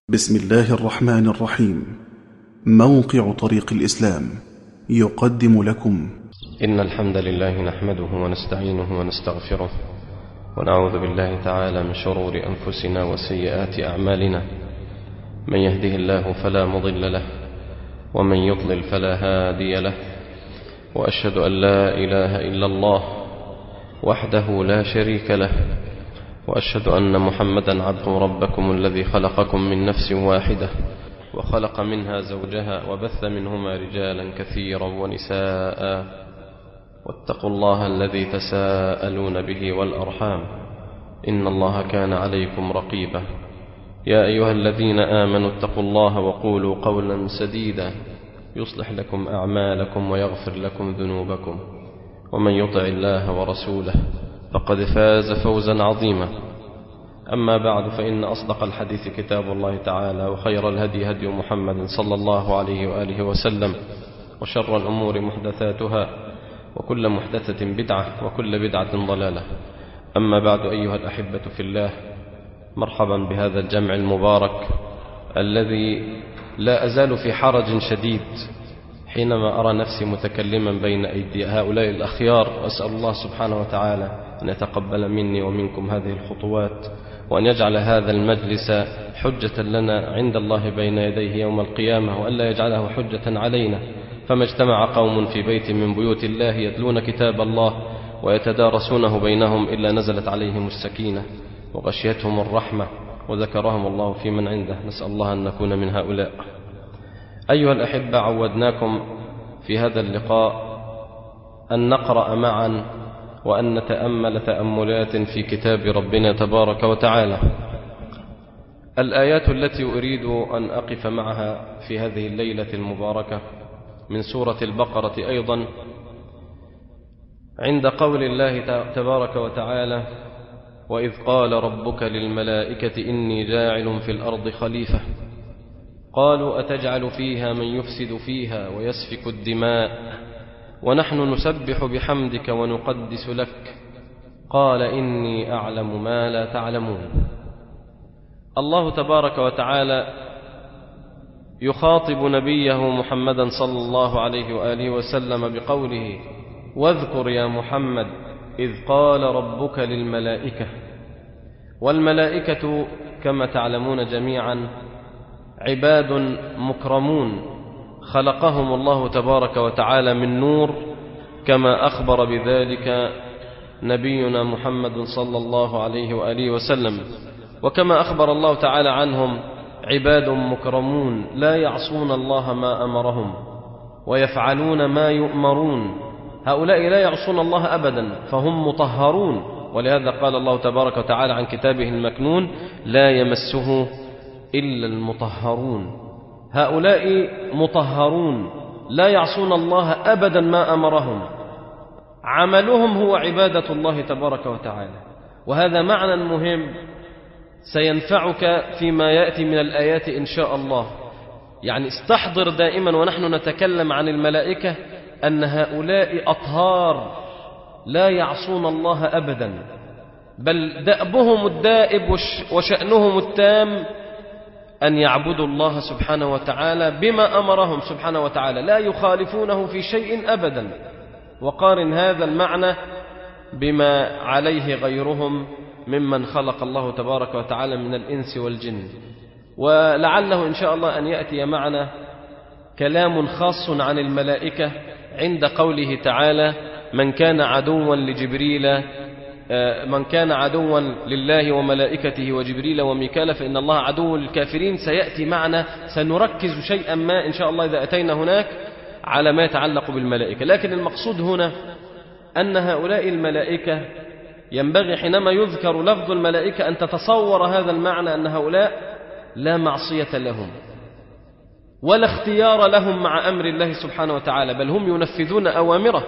بسم الله الرحمن الرحيم موقع طريق الإسلام يقدم لكم إن الحمد لله نحمده ونستعينه ونستغفره ونعوذ بالله تعالى من شرور أنفسنا وسيئات أعمالنا من يهده الله فلا مضل له ومن يضلل فلا هادي له وأشهد أن لا إله إلا الله وحده لا شريك له وأشهد أن محمدا عبد ربكم الذي خلقكم من نفس واحدة وخلق منها زوجها وبث منهما رجالا كثيرا ونساء واتقوا الله الذي تساءلون به والأرحام إن الله كان عليكم رقيبا يا أيها الذين آمنوا اتقوا الله وقولوا قولا سديدا يصلح لكم أعمالكم ويغفر لكم ذنوبكم ومن يطع الله ورسوله فقد فاز فوزا عظيما أما بعد فإن أصدق الحديث كتاب الله تعالى وخير الهدي هدي محمد صلى الله عليه وآله وسلم وشر الأمور محدثاتها وكل محدثة بدعة وكل بدعة ضلالة أما بعد أيها الأحبة في الله مرحبا بهذا الجمع المبارك الذي لا أزال في حرج شديد حينما أرى نفسي متكلما بين أيدي هؤلاء الأخيار وأسأل الله سبحانه وتعالى أن يتقبل مني ومنكم هذه الخطوات وأن يجعل هذا المجلس حجة لنا عند الله بين يديه يوم القيامة وألا يجعله حجة علينا فما اجتمع قوم في بيت من بيوت الله يتلون كتاب الله ويتدارسونه بينهم إلا نزلت عليهم السكينة وغشيتهم الرحمة وذكرهم الله في من عنده نسأل الله أن نكون من هؤلاء أيها الأحبة عودناكم في هذا اللقاء أن نقرأ معا وأن نتأمل تأملات في كتاب ربنا تبارك وتعالى الآيات التي أريد أن أقف معها في هذه الليلة المباركة من سورة البقرة أيضا عند قول الله تبارك وتعالى وإذ قال ربك للملائكة إني جاعل في الأرض خليفة قالوا أتجعل فيها من يفسد فيها ويسفك الدماء ونحن نسبح بحمدك ونقدس لك قال إني أعلم ما لا تعلمون الله تبارك وتعالى يخاطب نبيه محمدا صلى الله عليه وآله وسلم بقوله واذكر يا محمد إذ قال ربك للملائكة والملائكة كما تعلمون جميعا عباد مكرمون خلقهم الله تبارك وتعالى من نور كما أخبر بذلك نبينا محمد صلى الله عليه وآله وسلم وكما أخبر الله تعالى عنهم عباد مكرمون لا يعصون الله ما أمرهم ويفعلون ما يؤمرون هؤلاء لا يعصون الله أبدا فهم مطهرون ولهذا قال الله تبارك وتعالى عن كتابه المكنون لا يمسه إلا المطهرون هؤلاء مطهرون لا يعصون الله أبدا ما أمرهم عملهم هو عبادة الله تبارك وتعالى وهذا معنى مهم سينفعك فيما يأتي من الآيات إن شاء الله يعني استحضر دائما ونحن نتكلم عن الملائكة أن هؤلاء أطهار لا يعصون الله أبدا بل دأبهم الدائب وشأنهم التام أن يعبدوا الله سبحانه وتعالى بما أمرهم سبحانه وتعالى لا يخالفونه في شيء أبدا وقارن هذا المعنى بما عليه غيرهم ممن خلق الله تبارك وتعالى من الإنس والجن ولعله إن شاء الله أن يأتي معنا كلام خاص عن الملائكة عند قوله تعالى من كان عدوا لجبريل من كان عدوا لله وملائكته وجبريل وميكال فإن الله عدو للكافرين سيأتي معنا سنركز شيئا ما إن شاء الله إذا أتينا هناك على ما يتعلق بالملائكة لكن المقصود هنا أن هؤلاء الملائكة ينبغي حينما يذكر لفظ الملائكة أن تتصور هذا المعنى أن هؤلاء لا معصية لهم ولا اختيار لهم مع أمر الله سبحانه وتعالى بل هم ينفذون أوامره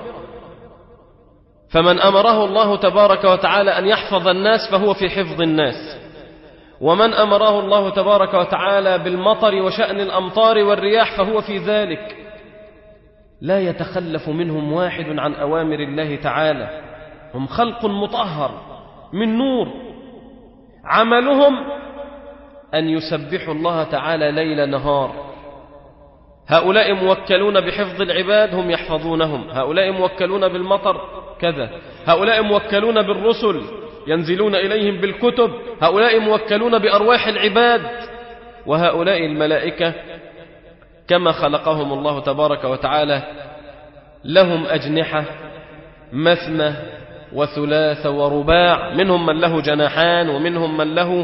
فمن أمره الله تبارك وتعالى أن يحفظ الناس فهو في حفظ الناس ومن أمره الله تبارك وتعالى بالمطر وشأن الأمطار والرياح فهو في ذلك لا يتخلف منهم واحد عن أوامر الله تعالى هم خلق مطهر من نور عملهم أن يسبحوا الله تعالى ليل نهار هؤلاء موكلون بحفظ العباد هم يحفظونهم هؤلاء موكلون بالمطر كذا هؤلاء موكلون بالرسل ينزلون إليهم بالكتب هؤلاء موكلون بأرواح العباد وهؤلاء الملائكة كما خلقهم الله تبارك وتعالى لهم أجنحة مثنى وثلاث ورباع منهم من له جناحان ومنهم من له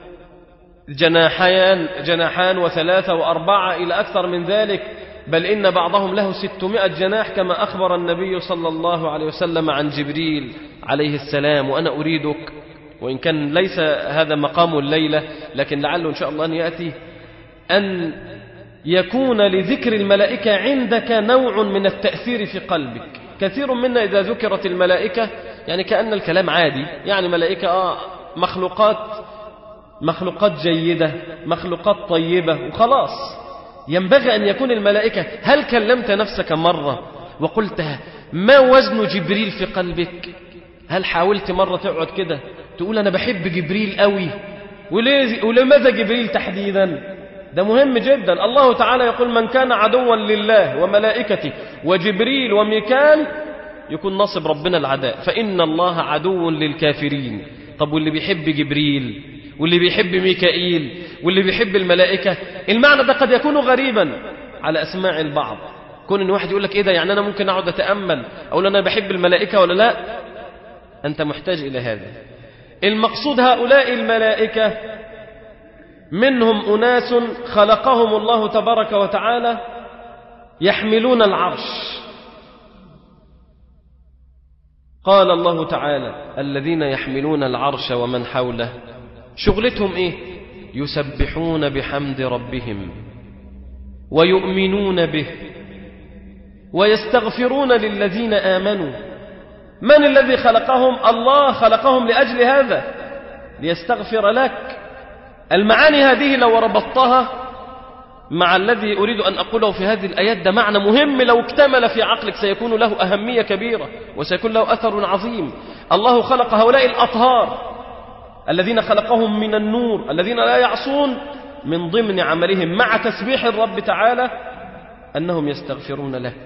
جناحان جناحان وثلاثة وأربعة إلى أكثر من ذلك بل إن بعضهم له ستمائة جناح كما أخبر النبي صلى الله عليه وسلم عن جبريل عليه السلام وأنا أريدك وإن كان ليس هذا مقام الليلة لكن لعله إن شاء الله أن يأتي أن يكون لذكر الملائكة عندك نوع من التأثير في قلبك كثير منا إذا ذكرت الملائكة يعني كأن الكلام عادي يعني ملائكة آه مخلوقات مخلوقات جيدة مخلوقات طيبة وخلاص ينبغي أن يكون الملائكة هل كلمت نفسك مرة وقلت ما وزن جبريل في قلبك هل حاولت مرة تقعد كده تقول أنا بحب جبريل قوي ولماذا جبريل تحديدا ده مهم جدا الله تعالى يقول من كان عدوا لله وملائكته وجبريل وميكال يكون ناصب ربنا العداء فإن الله عدو للكافرين طب واللي بيحب جبريل واللي بيحب ميكائيل واللي بيحب الملائكة المعنى ده قد يكون غريبا على أسماع البعض كون ان واحد يقول لك ايه ده يعني انا ممكن اقعد اتامل اقول انا بحب الملائكه ولا لا انت محتاج الى هذا المقصود هؤلاء الملائكه منهم اناس خلقهم الله تبارك وتعالى يحملون العرش قال الله تعالى الذين يحملون العرش ومن حوله شغلتهم ايه يسبحون بحمد ربهم ويؤمنون به ويستغفرون للذين آمنوا من الذي خلقهم الله خلقهم لأجل هذا ليستغفر لك المعاني هذه لو ربطتها مع الذي أريد أن أقوله في هذه الآيات ده معنى مهم لو اكتمل في عقلك سيكون له أهمية كبيرة وسيكون له أثر عظيم الله خلق هؤلاء الأطهار الذين خلقهم من النور الذين لا يعصون من ضمن عملهم مع تسبيح الرب تعالى أنهم يستغفرون لك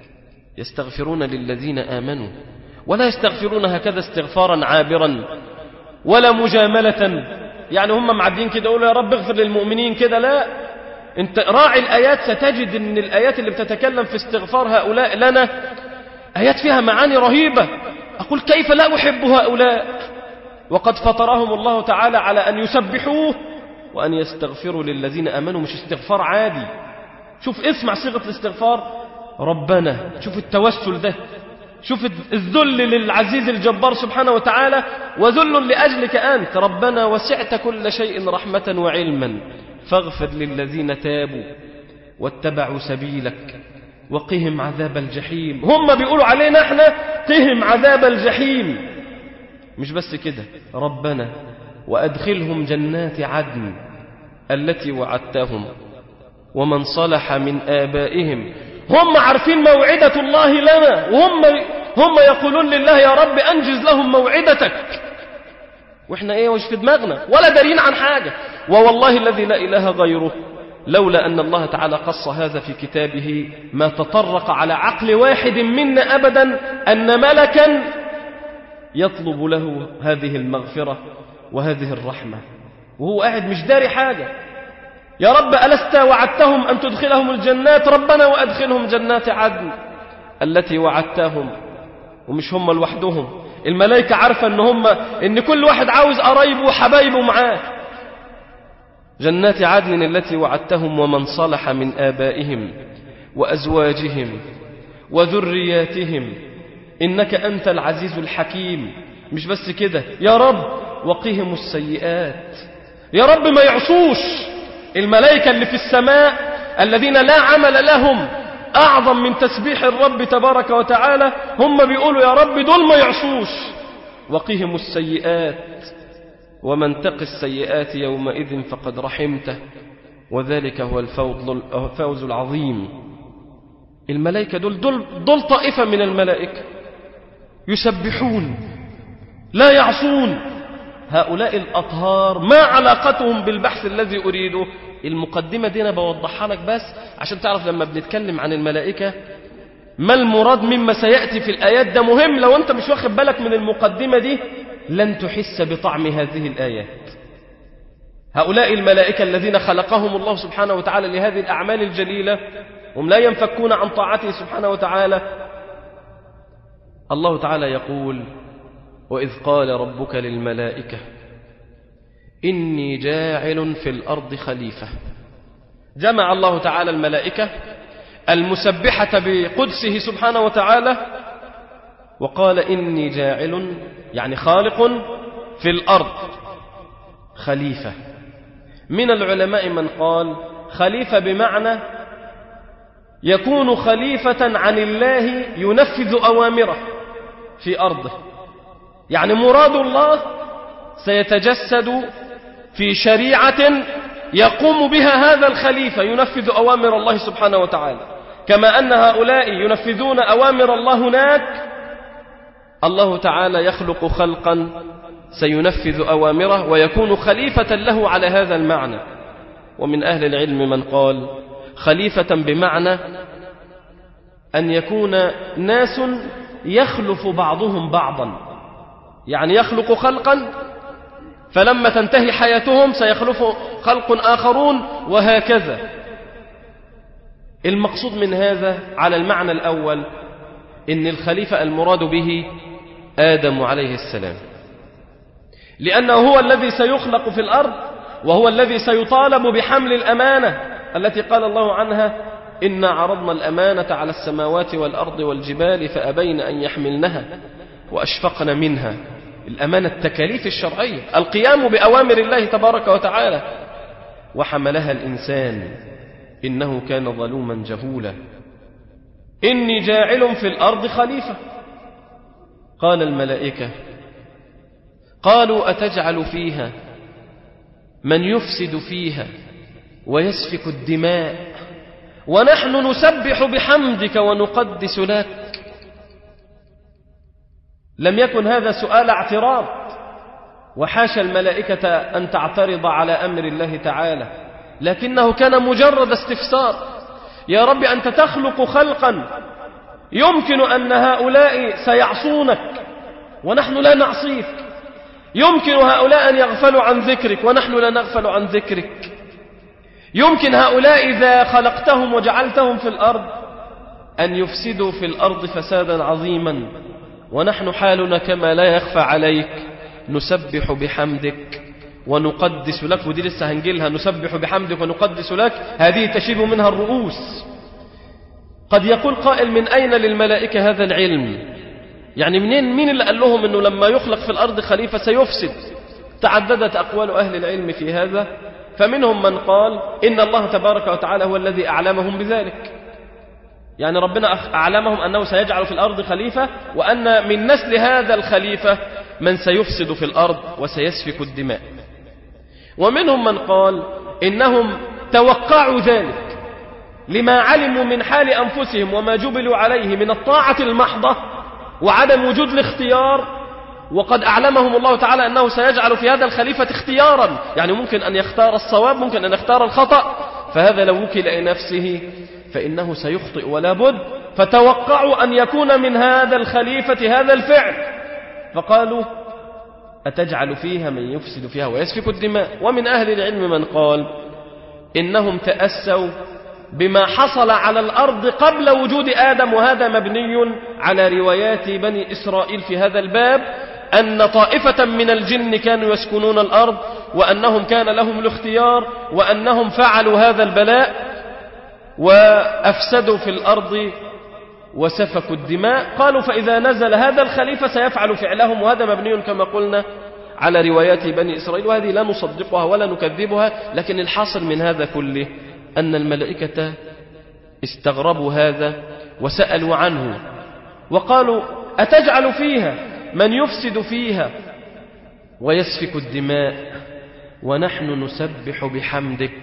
يستغفرون للذين آمنوا ولا يستغفرون هكذا استغفارا عابرا ولا مجاملة يعني هم معدين كده يقولوا يا رب اغفر للمؤمنين كده لا انت راعي الآيات ستجد ان الآيات اللي بتتكلم في استغفار هؤلاء لنا آيات فيها معاني رهيبة أقول كيف لا أحب هؤلاء وقد فطرهم الله تعالى على أن يسبحوه وأن يستغفروا للذين آمنوا مش استغفار عادي شوف اسمع صيغة الاستغفار ربنا شوف التوسل ده شوف الذل للعزيز الجبار سبحانه وتعالى وذل لأجلك أنت ربنا وسعت كل شيء رحمة وعلما فاغفر للذين تابوا واتبعوا سبيلك وقهم عذاب الجحيم هم بيقولوا علينا احنا قهم عذاب الجحيم مش بس كده ربنا وأدخلهم جنات عدن التي وعدتهم ومن صلح من آبائهم هم عارفين موعدة الله لنا وهم هم يقولون لله يا رب أنجز لهم موعدتك وإحنا إيه وش في دماغنا ولا دارين عن حاجة ووالله الذي لا إله غيره لولا أن الله تعالى قص هذا في كتابه ما تطرق على عقل واحد منا أبدا أن ملكا يطلب له هذه المغفرة وهذه الرحمة وهو قاعد مش داري حاجة يا رب ألست وعدتهم أن تدخلهم الجنات ربنا وأدخلهم جنات عدن التي وعدتهم ومش هم لوحدهم الملائكة عارفة ان هم ان كل واحد عاوز قرايبه وحبايبه معاه جنات عدن التي وعدتهم ومن صلح من آبائهم وأزواجهم وذرياتهم إنك أنت العزيز الحكيم مش بس كده يا رب وقهم السيئات يا رب ما يعصوش الملائكة اللي في السماء الذين لا عمل لهم أعظم من تسبيح الرب تبارك وتعالى هم بيقولوا يا رب دول ما يعصوش وقهم السيئات ومن تق السيئات يومئذ فقد رحمته وذلك هو الفوز العظيم الملائكة دول, دول, دول طائفة من الملائكة يسبحون لا يعصون هؤلاء الأطهار ما علاقتهم بالبحث الذي أريده المقدمة دي أنا بوضحها لك بس عشان تعرف لما بنتكلم عن الملائكة ما المراد مما سيأتي في الآيات ده مهم لو أنت مش واخد بالك من المقدمة دي لن تحس بطعم هذه الآيات هؤلاء الملائكة الذين خلقهم الله سبحانه وتعالى لهذه الأعمال الجليلة هم لا ينفكون عن طاعته سبحانه وتعالى الله تعالى يقول وإذ قال ربك للملائكة إني جاعل في الأرض خليفة جمع الله تعالى الملائكة المسبحة بقدسه سبحانه وتعالى وقال إني جاعل يعني خالق في الأرض خليفة من العلماء من قال خليفة بمعنى يكون خليفة عن الله ينفذ أوامره في أرضه يعني مراد الله سيتجسد في شريعة يقوم بها هذا الخليفة ينفذ أوامر الله سبحانه وتعالى كما أن هؤلاء ينفذون أوامر الله هناك الله تعالى يخلق خلقا سينفذ أوامره ويكون خليفة له على هذا المعنى ومن أهل العلم من قال خليفة بمعنى أن يكون ناس يخلف بعضهم بعضا يعني يخلق خلقا فلما تنتهي حياتهم سيخلف خلق آخرون وهكذا المقصود من هذا على المعنى الأول إن الخليفة المراد به آدم عليه السلام لأنه هو الذي سيخلق في الأرض وهو الذي سيطالب بحمل الأمانة التي قال الله عنها إنا عرضنا الأمانة على السماوات والأرض والجبال فأبين أن يحملنها وأشفقن منها الأمانة التكاليف الشرعية القيام بأوامر الله تبارك وتعالى وحملها الإنسان إنه كان ظلوما جهولا إني جاعل في الأرض خليفة قال الملائكة قالوا أتجعل فيها من يفسد فيها ويسفك الدماء ونحن نسبح بحمدك ونقدس لك لم يكن هذا سؤال اعتراض وحاشا الملائكة أن تعترض على أمر الله تعالى لكنه كان مجرد استفسار يا رب أنت تخلق خلقا يمكن أن هؤلاء سيعصونك ونحن لا نعصيك يمكن هؤلاء أن يغفلوا عن ذكرك ونحن لا نغفل عن ذكرك يمكن هؤلاء إذا خلقتهم وجعلتهم في الأرض أن يفسدوا في الأرض فسادا عظيما ونحن حالنا كما لا يخفى عليك نسبح بحمدك ونقدس لك ودي لسه هنجيلها نسبح بحمدك ونقدس لك هذه تشيب منها الرؤوس قد يقول قائل من أين للملائكة هذا العلم يعني منين مين اللي قال لهم أنه لما يخلق في الأرض خليفة سيفسد تعددت أقوال أهل العلم في هذا فمنهم من قال إن الله تبارك وتعالى هو الذي أعلمهم بذلك يعني ربنا أعلمهم أنه سيجعل في الأرض خليفة وأن من نسل هذا الخليفة من سيفسد في الأرض وسيسفك الدماء ومنهم من قال إنهم توقعوا ذلك لما علموا من حال أنفسهم وما جبلوا عليه من الطاعة المحضة وعدم وجود الاختيار وقد أعلمهم الله تعالى أنه سيجعل في هذا الخليفة اختيارا يعني ممكن أن يختار الصواب ممكن أن يختار الخطأ فهذا لو وكل إلى نفسه فإنه سيخطئ ولا بد فتوقعوا أن يكون من هذا الخليفة هذا الفعل فقالوا أتجعل فيها من يفسد فيها ويسفك الدماء ومن أهل العلم من قال إنهم تأسوا بما حصل على الأرض قبل وجود آدم وهذا مبني على روايات بني إسرائيل في هذا الباب أن طائفة من الجن كانوا يسكنون الأرض وأنهم كان لهم الاختيار وأنهم فعلوا هذا البلاء وأفسدوا في الأرض وسفكوا الدماء قالوا فإذا نزل هذا الخليفة سيفعل فعلهم وهذا مبني كما قلنا على روايات بني إسرائيل وهذه لا نصدقها ولا نكذبها لكن الحاصل من هذا كله أن الملائكة استغربوا هذا وسألوا عنه وقالوا أتجعل فيها من يفسد فيها ويسفك الدماء ونحن نسبح بحمدك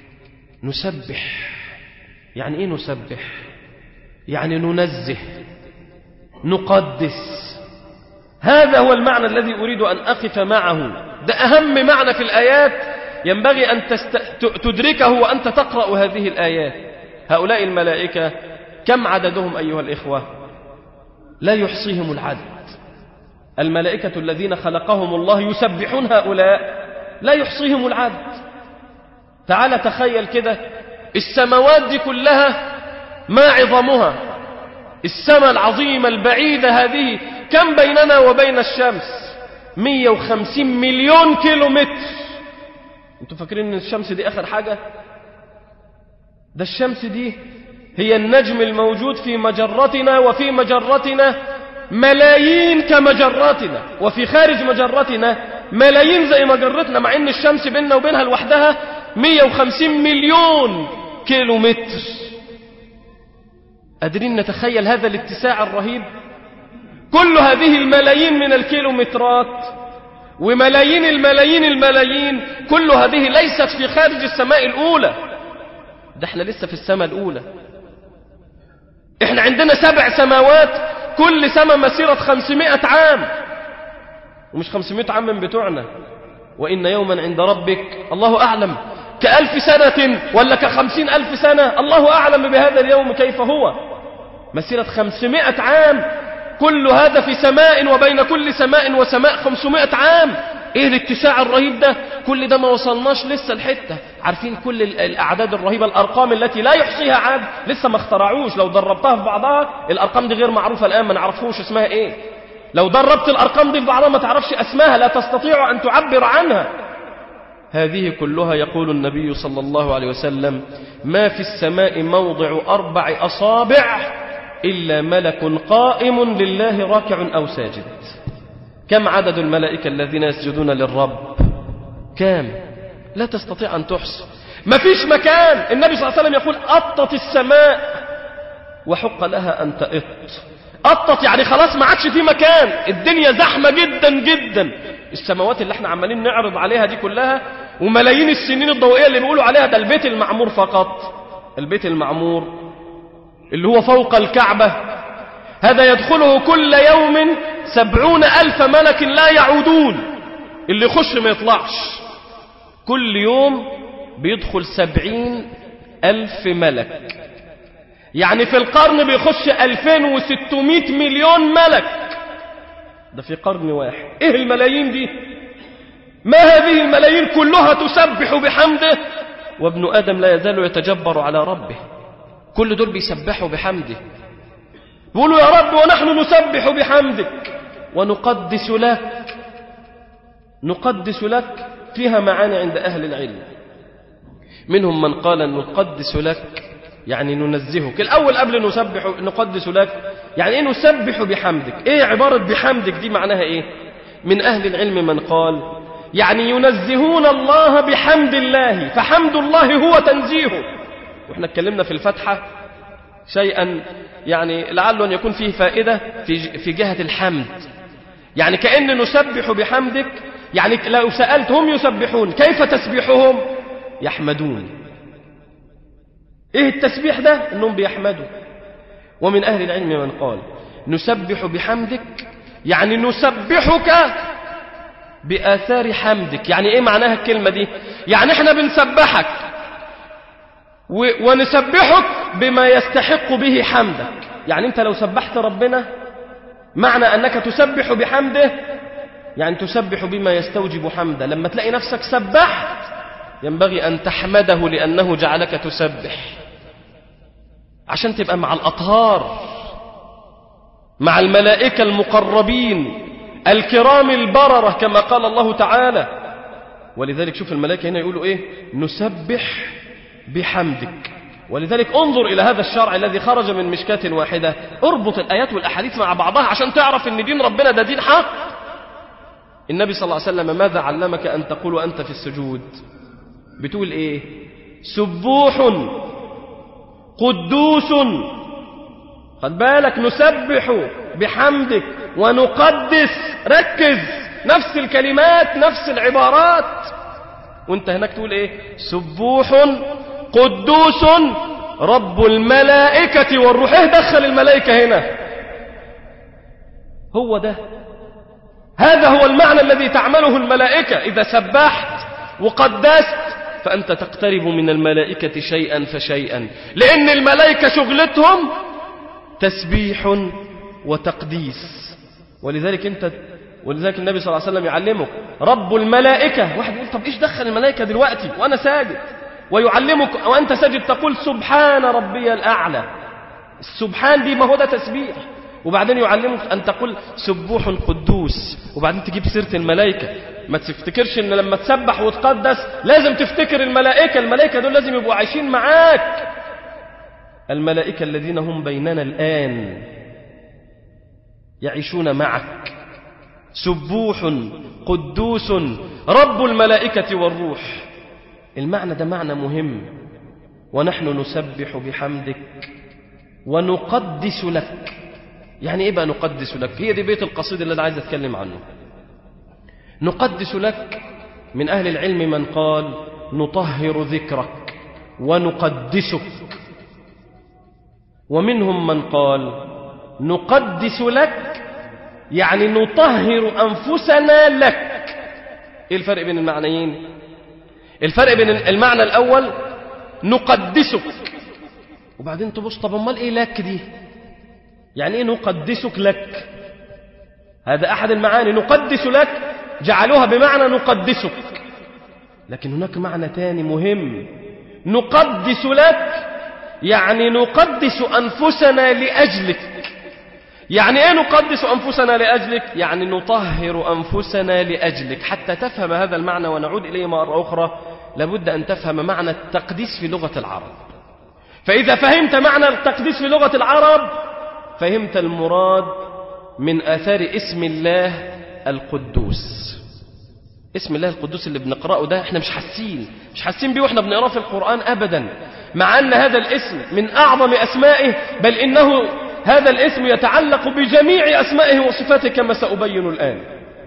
نسبح يعني ايه نسبح يعني ننزه نقدس هذا هو المعنى الذي أريد أن أقف معه ده أهم معنى في الآيات ينبغي أن تست... تدركه وأنت تقرأ هذه الآيات هؤلاء الملائكة كم عددهم أيها الإخوة لا يحصيهم العدد الملائكة الذين خلقهم الله يسبحون هؤلاء لا يحصيهم العدد تعال تخيل كده السماوات دي كلها ما عظمها السماء العظيمة البعيدة هذه كم بيننا وبين الشمس 150 مليون كيلو متر انتوا فاكرين ان الشمس دي اخر حاجة ده الشمس دي هي النجم الموجود في مجرتنا وفي مجرتنا ملايين كمجراتنا وفي خارج مجرتنا ملايين زي مجرتنا مع ان الشمس بيننا وبينها لوحدها 150 مليون كيلو متر قادرين نتخيل هذا الاتساع الرهيب كل هذه الملايين من الكيلومترات وملايين الملايين الملايين كل هذه ليست في خارج السماء الأولى ده احنا لسه في السماء الأولى احنا عندنا سبع سماوات كل سماء مسيرة خمسمائة عام ومش خمسمائة عام من بتوعنا وإن يوما عند ربك الله أعلم كألف سنة ولا كخمسين ألف سنة الله أعلم بهذا اليوم كيف هو مسيرة خمسمائة عام كل هذا في سماء وبين كل سماء وسماء خمسمائة عام ايه الاتساع الرهيب ده كل ده ما وصلناش لسه الحتة عارفين كل الاعداد الرهيبة الارقام التي لا يحصيها عاد لسه ما اخترعوش لو دربتها في بعضها الارقام دي غير معروفة الان ما نعرفوش اسمها ايه لو دربت الارقام دي في بعضها ما تعرفش اسمها لا تستطيع ان تعبر عنها هذه كلها يقول النبي صلى الله عليه وسلم ما في السماء موضع اربع اصابع إلا ملك قائم لله راكع أو ساجد كم عدد الملائكة الذين يسجدون للرب كام لا تستطيع أن تحصي ما فيش مكان النبي صلى الله عليه وسلم يقول أطت السماء وحق لها أن تأط أطت يعني خلاص ما عادش في مكان الدنيا زحمة جدا جدا السماوات اللي احنا عمالين نعرض عليها دي كلها وملايين السنين الضوئية اللي بيقولوا عليها ده البيت المعمور فقط البيت المعمور اللي هو فوق الكعبة هذا يدخله كل يوم سبعون ألف ملك لا يعودون اللي يخش ما يطلعش كل يوم بيدخل سبعين ألف ملك يعني في القرن بيخش ألفين وستمائة مليون ملك ده في قرن واحد ايه الملايين دي ما هذه الملايين كلها تسبح بحمده وابن آدم لا يزال يتجبر على ربه كل دول بيسبحوا بحمده يقولوا يا رب ونحن نسبح بحمدك ونقدس لك نقدس لك فيها معاني عند أهل العلم منهم من قال نقدس لك يعني ننزهك الأول قبل نسبح نقدس لك يعني إيه نسبح بحمدك إيه عبارة بحمدك دي معناها إيه من أهل العلم من قال يعني ينزهون الله بحمد الله فحمد الله هو تنزيهه واحنا اتكلمنا في الفتحة شيئا يعني لعله أن يكون فيه فائدة في في جهة الحمد يعني كأن نسبح بحمدك يعني لو سألت هم يسبحون كيف تسبيحهم يحمدون ايه التسبيح ده انهم بيحمدوا ومن اهل العلم من قال نسبح بحمدك يعني نسبحك بآثار حمدك يعني ايه معناها الكلمة دي يعني احنا بنسبحك ونسبحك بما يستحق به حمدك يعني انت لو سبحت ربنا معنى انك تسبح بحمده يعني تسبح بما يستوجب حمده لما تلاقي نفسك سبحت ينبغي ان تحمده لانه جعلك تسبح عشان تبقى مع الاطهار مع الملائكه المقربين الكرام البرره كما قال الله تعالى ولذلك شوف الملائكه هنا يقولوا ايه نسبح بحمدك ولذلك انظر إلى هذا الشرع الذي خرج من مشكاة واحدة اربط الآيات والأحاديث مع بعضها عشان تعرف أن دين ربنا ده دين حق النبي صلى الله عليه وسلم ماذا علمك أن تقول وأنت في السجود بتقول إيه سبوح قدوس خد بالك نسبح بحمدك ونقدس ركز نفس الكلمات نفس العبارات وانت هناك تقول ايه سبوح قدوس رب الملائكة والروح ايه دخل الملائكة هنا هو ده هذا هو المعنى الذي تعمله الملائكة إذا سبحت وقدست فأنت تقترب من الملائكة شيئا فشيئا لأن الملائكة شغلتهم تسبيح وتقديس ولذلك أنت ولذلك النبي صلى الله عليه وسلم يعلمك رب الملائكة واحد يقول طب إيش دخل الملائكة دلوقتي وأنا ساجد ويعلمك وأنت ساجد تقول سبحان ربي الأعلى السبحان دي ما هو ده تسبيح وبعدين يعلمك أن تقول سبوح قدوس وبعدين تجيب سيرة الملائكة ما تفتكرش ان لما تسبح وتقدس لازم تفتكر الملائكة الملائكة دول لازم يبقوا عايشين معاك الملائكة الذين هم بيننا الآن يعيشون معك سبوح قدوس رب الملائكة والروح المعنى ده معنى مهم ونحن نسبح بحمدك ونقدس لك يعني ايه بقى نقدس لك هي دي بيت القصيد اللي انا عايز اتكلم عنه نقدس لك من اهل العلم من قال نطهر ذكرك ونقدسك ومنهم من قال نقدس لك يعني نطهر انفسنا لك ايه الفرق بين المعنيين الفرق بين المعنى الاول نقدسك وبعدين تبص طب امال ايه لك دي يعني ايه نقدسك لك هذا احد المعاني نقدس لك جعلوها بمعنى نقدسك لكن هناك معنى تاني مهم نقدس لك يعني نقدس انفسنا لاجلك يعني ايه نقدس انفسنا لاجلك يعني نطهر انفسنا لاجلك حتى تفهم هذا المعنى ونعود اليه مره اخرى لابد ان تفهم معنى التقديس في لغه العرب فاذا فهمت معنى التقديس في لغه العرب فهمت المراد من آثار اسم الله القدوس اسم الله القدوس اللي بنقرأه ده احنا مش حاسين مش حاسين بيه واحنا بنقراه في القرآن أبدا مع أن هذا الاسم من أعظم أسمائه بل إنه هذا الاسم يتعلق بجميع أسمائه وصفاته كما سأبين الآن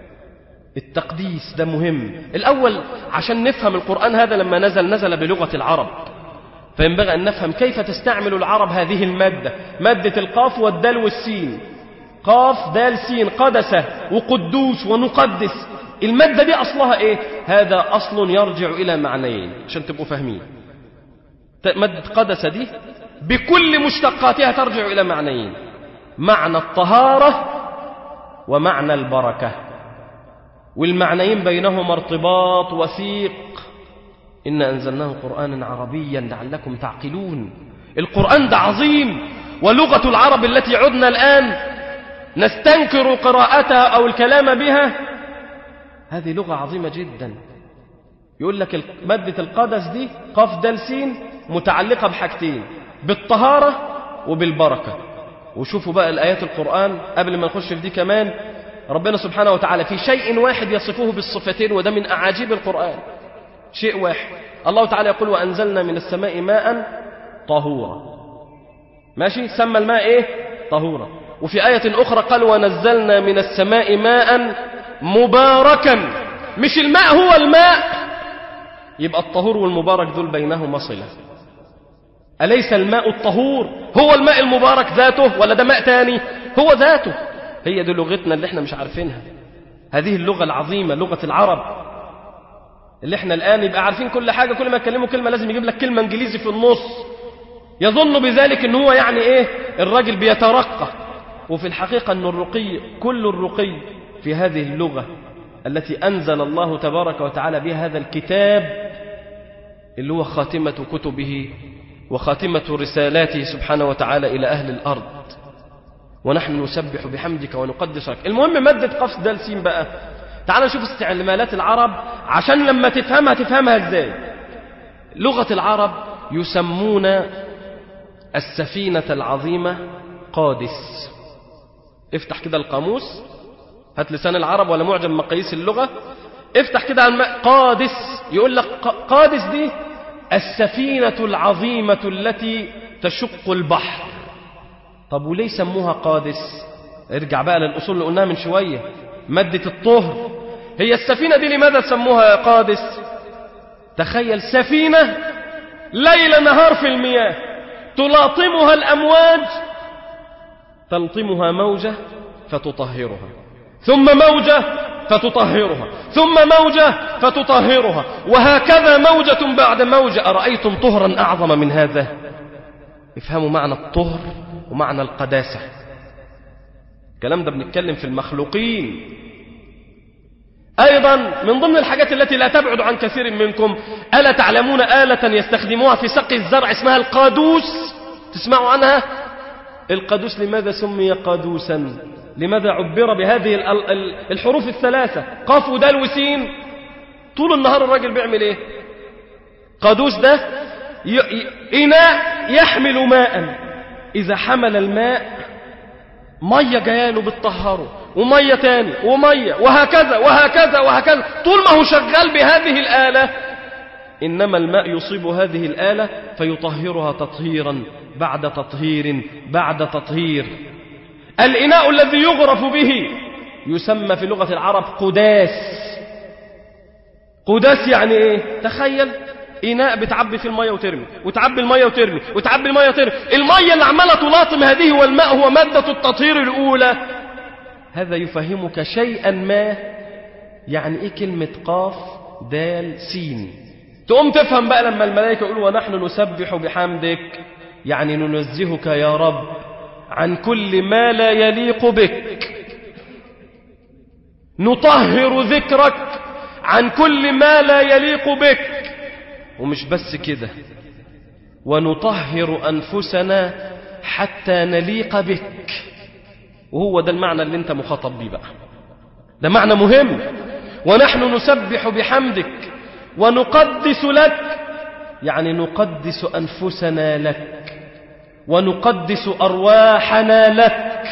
التقديس ده مهم الأول عشان نفهم القرآن هذا لما نزل نزل بلغة العرب فينبغي أن نفهم كيف تستعمل العرب هذه المادة مادة القاف والدال والسين قاف دال سين قدسة وقدوس ونقدس المادة دي أصلها إيه؟ هذا أصل يرجع إلى معنيين عشان تبقوا فاهمين مادة قدسة دي بكل مشتقاتها ترجع إلى معنيين معنى الطهارة ومعنى البركة والمعنيين بينهما ارتباط وثيق إن أنزلناه قرآنا عربيا لعلكم تعقلون القرآن ده عظيم ولغة العرب التي عدنا الآن نستنكر قراءتها أو الكلام بها هذه لغة عظيمة جدا يقول لك مادة القدس دي قاف دال سين متعلقة بحاجتين بالطهارة وبالبركة وشوفوا بقى الآيات القرآن قبل ما نخش في دي كمان ربنا سبحانه وتعالى في شيء واحد يصفه بالصفتين وده من أعاجيب القرآن شيء واحد الله تعالى يقول وأنزلنا من السماء ماء طهورا ماشي سمى الماء ايه طهورا وفي آية أخرى قال ونزلنا من السماء ماء مباركا مش الماء هو الماء يبقى الطهور والمبارك دول بينهما صلة أليس الماء الطهور هو الماء المبارك ذاته ولا ده ماء تاني هو ذاته هي دي لغتنا اللي احنا مش عارفينها هذه اللغة العظيمة لغة العرب اللي احنا الآن يبقى عارفين كل حاجة كل ما يكلموا كلمة لازم يجيب لك كلمة انجليزي في النص يظن بذلك ان هو يعني ايه الراجل بيترقى وفي الحقيقة ان الرقي كل الرقي في هذه اللغة التي أنزل الله تبارك وتعالى بها هذا الكتاب اللي هو خاتمة كتبه وخاتمة رسالاته سبحانه وتعالى إلى أهل الأرض ونحن نسبح بحمدك ونقدسك المهم مادة قفص دال سين بقى تعال نشوف استعمالات العرب عشان لما تفهمها تفهمها ازاي لغة العرب يسمون السفينة العظيمة قادس افتح كده القاموس هات لسان العرب ولا معجم مقاييس اللغة افتح كده عن قادس يقول لك قادس دي السفينة العظيمة التي تشق البحر طب وليه سموها قادس ارجع بقى للأصول اللي قلناها من شوية مادة الطهر هي السفينة دي لماذا سموها قادس تخيل سفينة ليل نهار في المياه تلاطمها الأمواج تلطمها موجة فتطهرها ثم موجة فتطهرها ثم موجة فتطهرها وهكذا موجة بعد موجة أرأيتم طهرا أعظم من هذا افهموا معنى الطهر ومعنى القداسة الكلام ده بنتكلم في المخلوقين أيضا من ضمن الحاجات التي لا تبعد عن كثير منكم ألا تعلمون آلة يستخدموها في سقي الزرع اسمها القادوس تسمعوا عنها القادوس لماذا سمي قادوسا لماذا عبر بهذه الحروف الثلاثة قاف ودال وسين طول النهار الراجل بيعمل ايه قادوس ده إناء يحمل ماء إذا حمل الماء مية جاياله بتطهره ومية تاني ومية وهكذا وهكذا وهكذا طول ما هو شغال بهذه الآلة إنما الماء يصيب هذه الآلة فيطهرها تطهيرا بعد تطهير بعد تطهير الإناء الذي يغرف به يسمى في لغة العرب قداس قداس يعني ايه تخيل إناء بتعبي في المية وترمي وتعبي المية وترمي وتعبي المية وترمي المية اللي عمالة تلاطم هذه والماء هو مادة التطهير الأولى هذا يفهمك شيئا ما يعني ايه كلمة قاف دال سين تقوم تفهم بقى لما الملائكة يقولوا ونحن نسبح بحمدك يعني ننزهك يا رب عن كل ما لا يليق بك نطهر ذكرك عن كل ما لا يليق بك ومش بس كده ونطهر أنفسنا حتى نليق بك وهو ده المعنى اللي انت مخاطب بيه بقى ده معنى مهم ونحن نسبح بحمدك ونقدس لك يعني نقدس أنفسنا لك ونقدس أرواحنا لك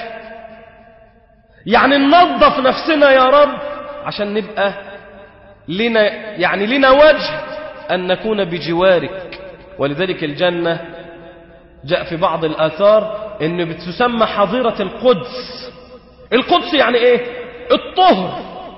يعني ننظف نفسنا يا رب عشان نبقى لنا يعني لنا وجه أن نكون بجوارك ولذلك الجنة جاء في بعض الآثار أن بتسمى حظيرة القدس القدس يعني إيه الطهر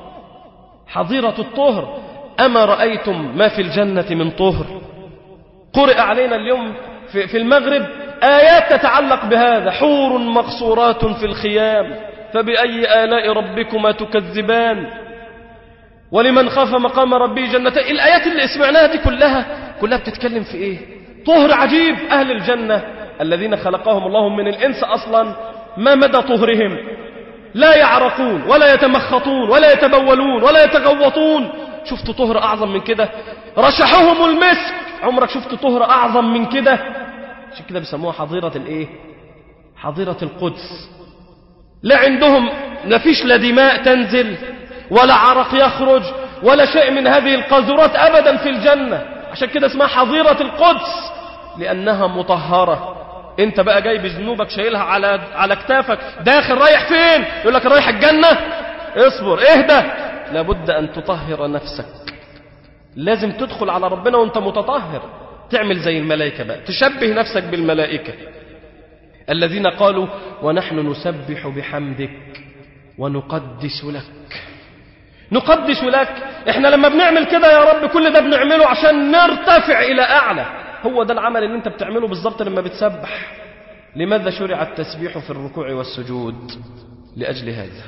حظيرة الطهر أما رأيتم ما في الجنة من طهر قرئ علينا اليوم في, في المغرب آيات تتعلق بهذا حور مقصورات في الخيام فبأي آلاء ربكما تكذبان ولمن خاف مقام ربه جنتين الآيات اللي سمعناها دي كلها كلها بتتكلم في إيه طهر عجيب أهل الجنة الذين خلقهم الله من الإنس أصلا ما مدى طهرهم لا يعرقون ولا يتمخطون ولا يتبولون ولا يتغوطون شفت طهر أعظم من كده رشحهم المسك عمرك شفت طهر أعظم من كده عشان كده بيسموها حظيرة الإيه حظيرة القدس لا عندهم لا فيش لا دماء تنزل ولا عرق يخرج ولا شيء من هذه القاذورات أبدا في الجنة عشان كده اسمها حظيرة القدس لأنها مطهرة انت بقى جاي بذنوبك شايلها على على كتافك داخل رايح فين يقول لك رايح الجنة اصبر اهدى لابد أن تطهر نفسك لازم تدخل على ربنا وانت متطهر تعمل زي الملائكة بقى تشبه نفسك بالملائكة الذين قالوا ونحن نسبح بحمدك ونقدس لك نقدس لك احنا لما بنعمل كده يا رب كل ده بنعمله عشان نرتفع إلى أعلى هو ده العمل اللي انت بتعمله بالظبط لما بتسبح لماذا شرع التسبيح في الركوع والسجود لأجل هذا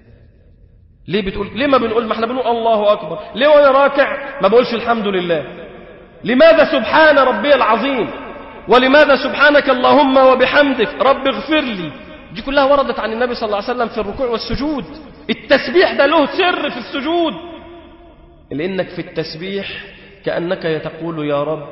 ليه بتقول ليه ما بنقول ما احنا بنقول الله أكبر ليه وانا راكع ما بقولش الحمد لله لماذا سبحان ربي العظيم ولماذا سبحانك اللهم وبحمدك رب اغفر لي دي كلها وردت عن النبي صلى الله عليه وسلم في الركوع والسجود التسبيح ده له سر في السجود لأنك في التسبيح كأنك تقول يا رب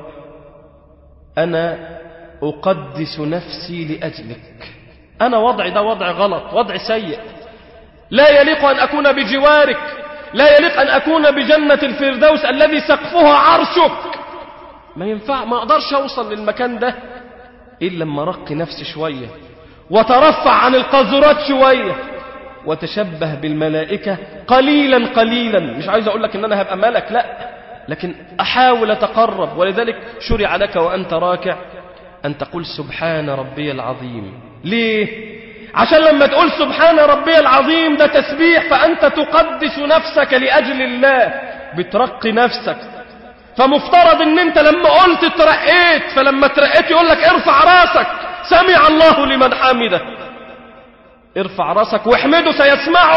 أنا أقدس نفسي لأجلك أنا وضعي ده وضع غلط وضع سيء لا يليق أن أكون بجوارك لا يليق أن أكون بجنة الفردوس الذي سقفها عرشك ما ينفع ما أقدرش أوصل للمكان ده إلا لما أرقي نفسي شوية وترفع عن القذرات شوية وتشبه بالملائكة قليلا قليلا مش عايز أقول لك إن أنا هبقى ملك لا لكن أحاول أتقرب ولذلك شرع لك وأنت راكع أن تقول سبحان ربي العظيم ليه؟ عشان لما تقول سبحان ربي العظيم ده تسبيح فأنت تقدس نفسك لأجل الله بترقي نفسك فمفترض ان انت لما قلت اترقيت فلما اترقيت يقول لك ارفع راسك سمع الله لمن حمده ارفع راسك واحمده سيسمعك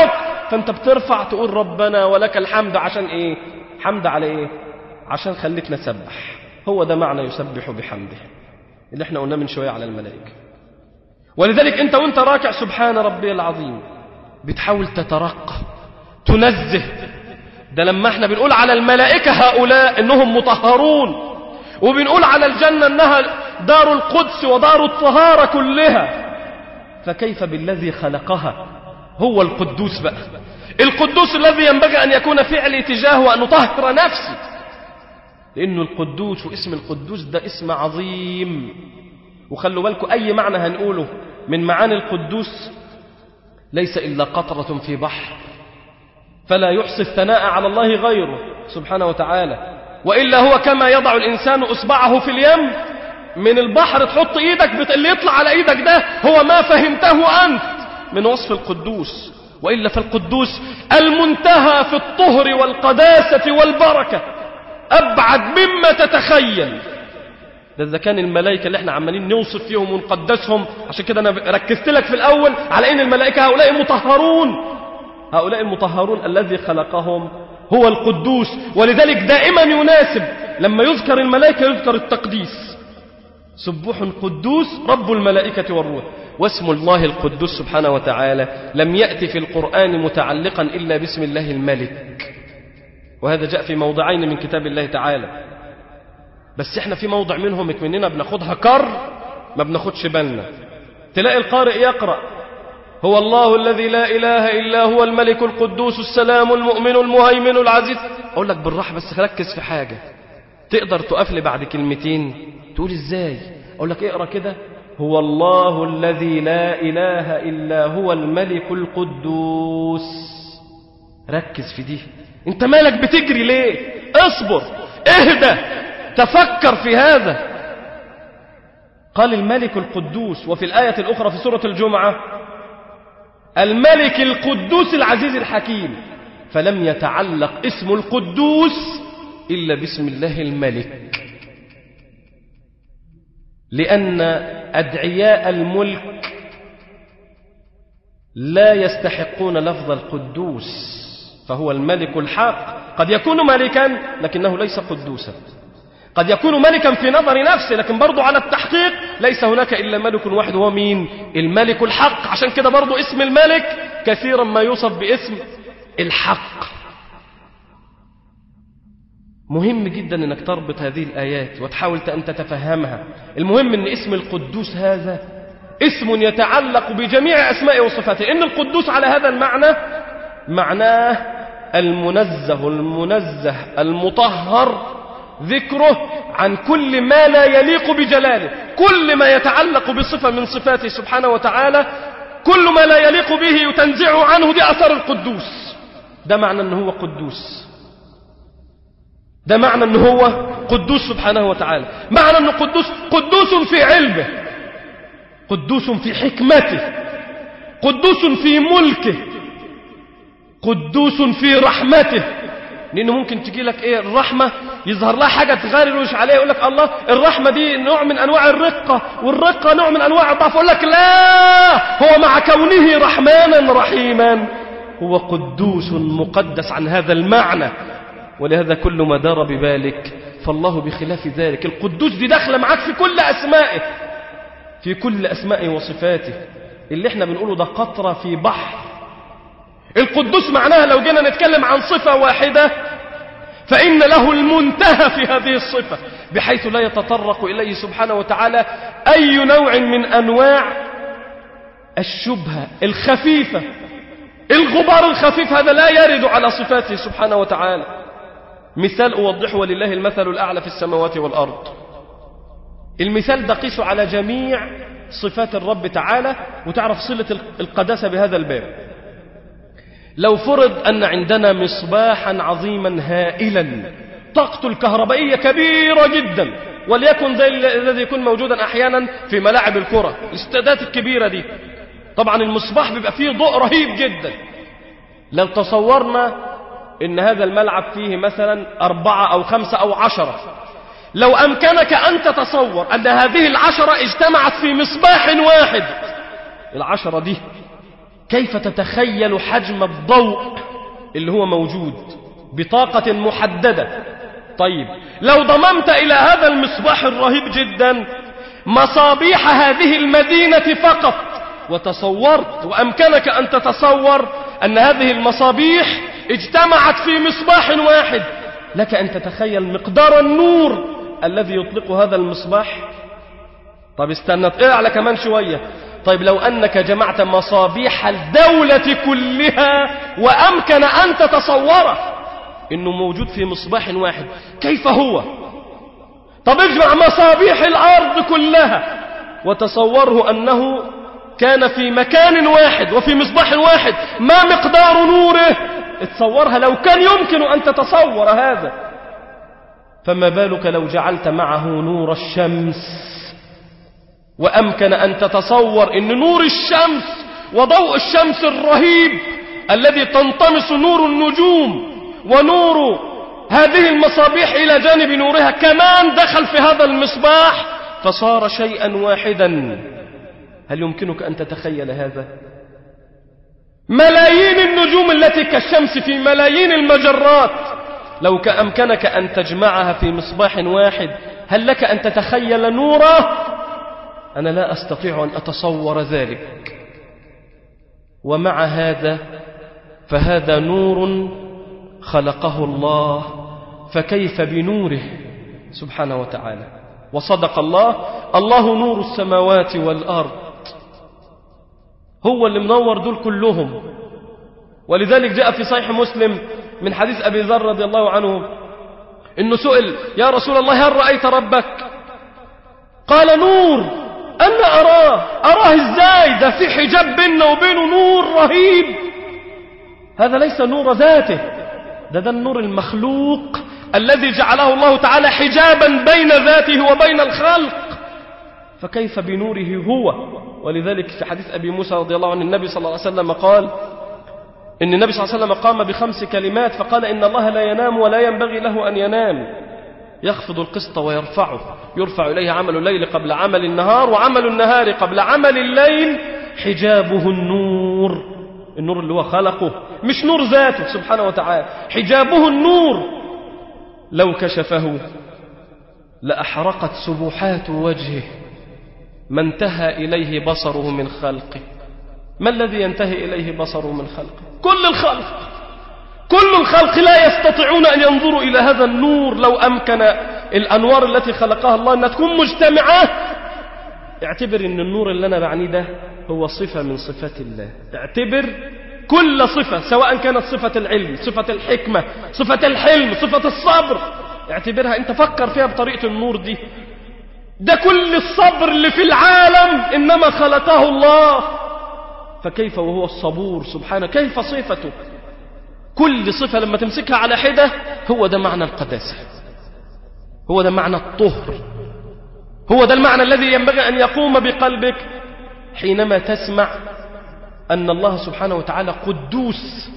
فانت بترفع تقول ربنا ولك الحمد عشان ايه حمد على ايه عشان خليتنا نسبح هو ده معنى يسبح بحمده اللي احنا قلناه من شويه على الملائكه ولذلك انت وانت راكع سبحان ربي العظيم بتحاول تترقى تنزه ده لما احنا بنقول على الملائكة هؤلاء انهم مطهرون وبنقول على الجنة انها دار القدس ودار الطهارة كلها فكيف بالذي خلقها هو القدوس بقى القدوس الذي ينبغي ان يكون فعلي تجاهه ان اطهر نفسي لانه القدوس واسم القدوس ده اسم عظيم وخلوا بالكم اي معنى هنقوله من معاني القدوس ليس الا قطرة في بحر فلا يحصي الثناء على الله غيره سبحانه وتعالى وإلا هو كما يضع الإنسان إصبعه في اليم من البحر تحط إيدك بت... اللي يطلع على إيدك ده هو ما فهمته أنت من وصف القدوس وإلا فالقدوس المنتهى في الطهر والقداسة والبركة أبعد مما تتخيل ده إذا كان الملائكة اللي احنا عمالين نوصف فيهم ونقدسهم عشان كده أنا ركزت لك في الأول على إن الملائكة هؤلاء مطهرون هؤلاء المطهرون الذي خلقهم هو القدوس ولذلك دائما يناسب لما يذكر الملائكة يذكر التقديس سبوح قدوس رب الملائكة والروح واسم الله القدوس سبحانه وتعالى لم يأتي في القرآن متعلقا إلا باسم الله الملك وهذا جاء في موضعين من كتاب الله تعالى بس احنا في موضع منهم مننا بناخدها كر ما بناخدش بالنا تلاقي القارئ يقرأ هو الله الذي لا إله إلا هو الملك القدوس السلام المؤمن المهيمن العزيز أقول لك بالراحة بس ركز في حاجة تقدر تقف لي بعد كلمتين تقول إزاي أقول لك اقرأ كده هو الله الذي لا إله إلا هو الملك القدوس ركز في دي انت مالك بتجري ليه اصبر اهدى تفكر في هذا قال الملك القدوس وفي الآية الأخرى في سورة الجمعة الملك القدوس العزيز الحكيم فلم يتعلق اسم القدوس إلا باسم الله الملك لأن أدعياء الملك لا يستحقون لفظ القدوس فهو الملك الحق قد يكون ملكا لكنه ليس قدوسا قد يكون ملكا في نظر نفسه لكن برضو على التحقيق ليس هناك إلا ملك واحد هو مين الملك الحق عشان كده برضو اسم الملك كثيرا ما يوصف باسم الحق مهم جدا انك تربط هذه الآيات وتحاول أن تتفهمها المهم ان اسم القدوس هذا اسم يتعلق بجميع أسماء وصفاته إن القدوس على هذا المعنى معناه المنزه المنزه المطهر ذكره عن كل ما لا يليق بجلاله كل ما يتعلق بصفة من صفاته سبحانه وتعالى كل ما لا يليق به يتنزعه عنه دي أثر القدوس ده معنى أنه هو قدوس ده معنى أنه هو قدوس سبحانه وتعالى معنى أنه قدوس قدوس في علمه قدوس في حكمته قدوس في ملكه قدوس في رحمته لأنه ممكن تجي لك إيه الرحمة يظهر لها حاجة تغير عليها يقول لك الله الرحمة دي نوع من أنواع الرقة والرقة نوع من أنواع الضعف يقول لك لا هو مع كونه رحمانا رحيما هو قدوس مقدس عن هذا المعنى ولهذا كل ما دار ببالك فالله بخلاف ذلك القدوس دي داخله معاك في كل أسمائه في كل أسمائه وصفاته اللي احنا بنقوله ده قطرة في بحر القدوس معناها لو جينا نتكلم عن صفة واحدة فإن له المنتهى في هذه الصفة بحيث لا يتطرق إليه سبحانه وتعالى أي نوع من أنواع الشبهة الخفيفة الغبار الخفيف هذا لا يرد على صفاته سبحانه وتعالى مثال أوضحه ولله المثل الأعلى في السماوات والأرض المثال ده قيسه على جميع صفات الرب تعالى وتعرف صلة القداسة بهذا الباب لو فرض أن عندنا مصباحا عظيما هائلا طاقته الكهربائية كبيرة جدا وليكن زي الذي يكون موجودا أحيانا في ملاعب الكرة الاستادات الكبيرة دي طبعا المصباح بيبقى فيه ضوء رهيب جدا لو تصورنا ان هذا الملعب فيه مثلا أربعة أو خمسة أو عشرة لو أمكنك أن تتصور أن هذه العشرة اجتمعت في مصباح واحد العشرة دي كيف تتخيل حجم الضوء اللي هو موجود بطاقة محددة طيب لو ضممت إلى هذا المصباح الرهيب جدا مصابيح هذه المدينة فقط وتصورت وأمكنك أن تتصور أن هذه المصابيح اجتمعت في مصباح واحد لك أن تتخيل مقدار النور الذي يطلق هذا المصباح طب استنى اعلى كمان شوية طيب لو أنك جمعت مصابيح الدولة كلها وأمكن أن تتصوره إنه موجود في مصباح واحد كيف هو طب اجمع مصابيح الأرض كلها وتصوره أنه كان في مكان واحد وفي مصباح واحد ما مقدار نوره اتصورها لو كان يمكن أن تتصور هذا فما بالك لو جعلت معه نور الشمس وأمكن أن تتصور أن نور الشمس وضوء الشمس الرهيب الذي تنطمس نور النجوم ونور هذه المصابيح إلى جانب نورها كمان دخل في هذا المصباح فصار شيئا واحدا هل يمكنك أن تتخيل هذا؟ ملايين النجوم التي كالشمس في ملايين المجرات لو كأمكنك أن تجمعها في مصباح واحد هل لك أن تتخيل نوره؟ أنا لا أستطيع أن أتصور ذلك ومع هذا فهذا نور خلقه الله فكيف بنوره سبحانه وتعالى وصدق الله الله نور السماوات والأرض هو اللي منور دول كلهم ولذلك جاء في صحيح مسلم من حديث أبي ذر رضي الله عنه إنه سئل يا رسول الله هل رأيت ربك قال نور أنا أراه أراه إزاي ده في حجاب بيننا وبينه نور رهيب هذا ليس نور ذاته ده ده النور المخلوق الذي جعله الله تعالى حجابا بين ذاته وبين الخلق فكيف بنوره هو ولذلك في حديث أبي موسى رضي الله عنه النبي صلى الله عليه وسلم قال إن النبي صلى الله عليه وسلم قام بخمس كلمات فقال إن الله لا ينام ولا ينبغي له أن ينام يخفض القسط ويرفعه يرفع إليه عمل الليل قبل عمل النهار وعمل النهار قبل عمل الليل حجابه النور النور اللي هو خلقه مش نور ذاته سبحانه وتعالى حجابه النور لو كشفه لأحرقت سبحات وجهه ما انتهى إليه بصره من خلقه ما الذي ينتهي إليه بصره من خلقه كل الخلق كل الخلق لا يستطيعون أن ينظروا إلى هذا النور لو أمكن الأنوار التي خلقها الله أن تكون مجتمعة اعتبر أن النور اللي أنا بعني ده هو صفة من صفات الله اعتبر كل صفة سواء كانت صفة العلم صفة الحكمة صفة الحلم صفة الصبر اعتبرها انت فكر فيها بطريقة النور دي ده كل الصبر اللي في العالم إنما خلقه الله فكيف وهو الصبور سبحانه كيف صفته كل صفة لما تمسكها على حدة هو ده معنى القداسة هو ده معنى الطهر هو ده المعنى الذي ينبغي أن يقوم بقلبك حينما تسمع أن الله سبحانه وتعالى قدوس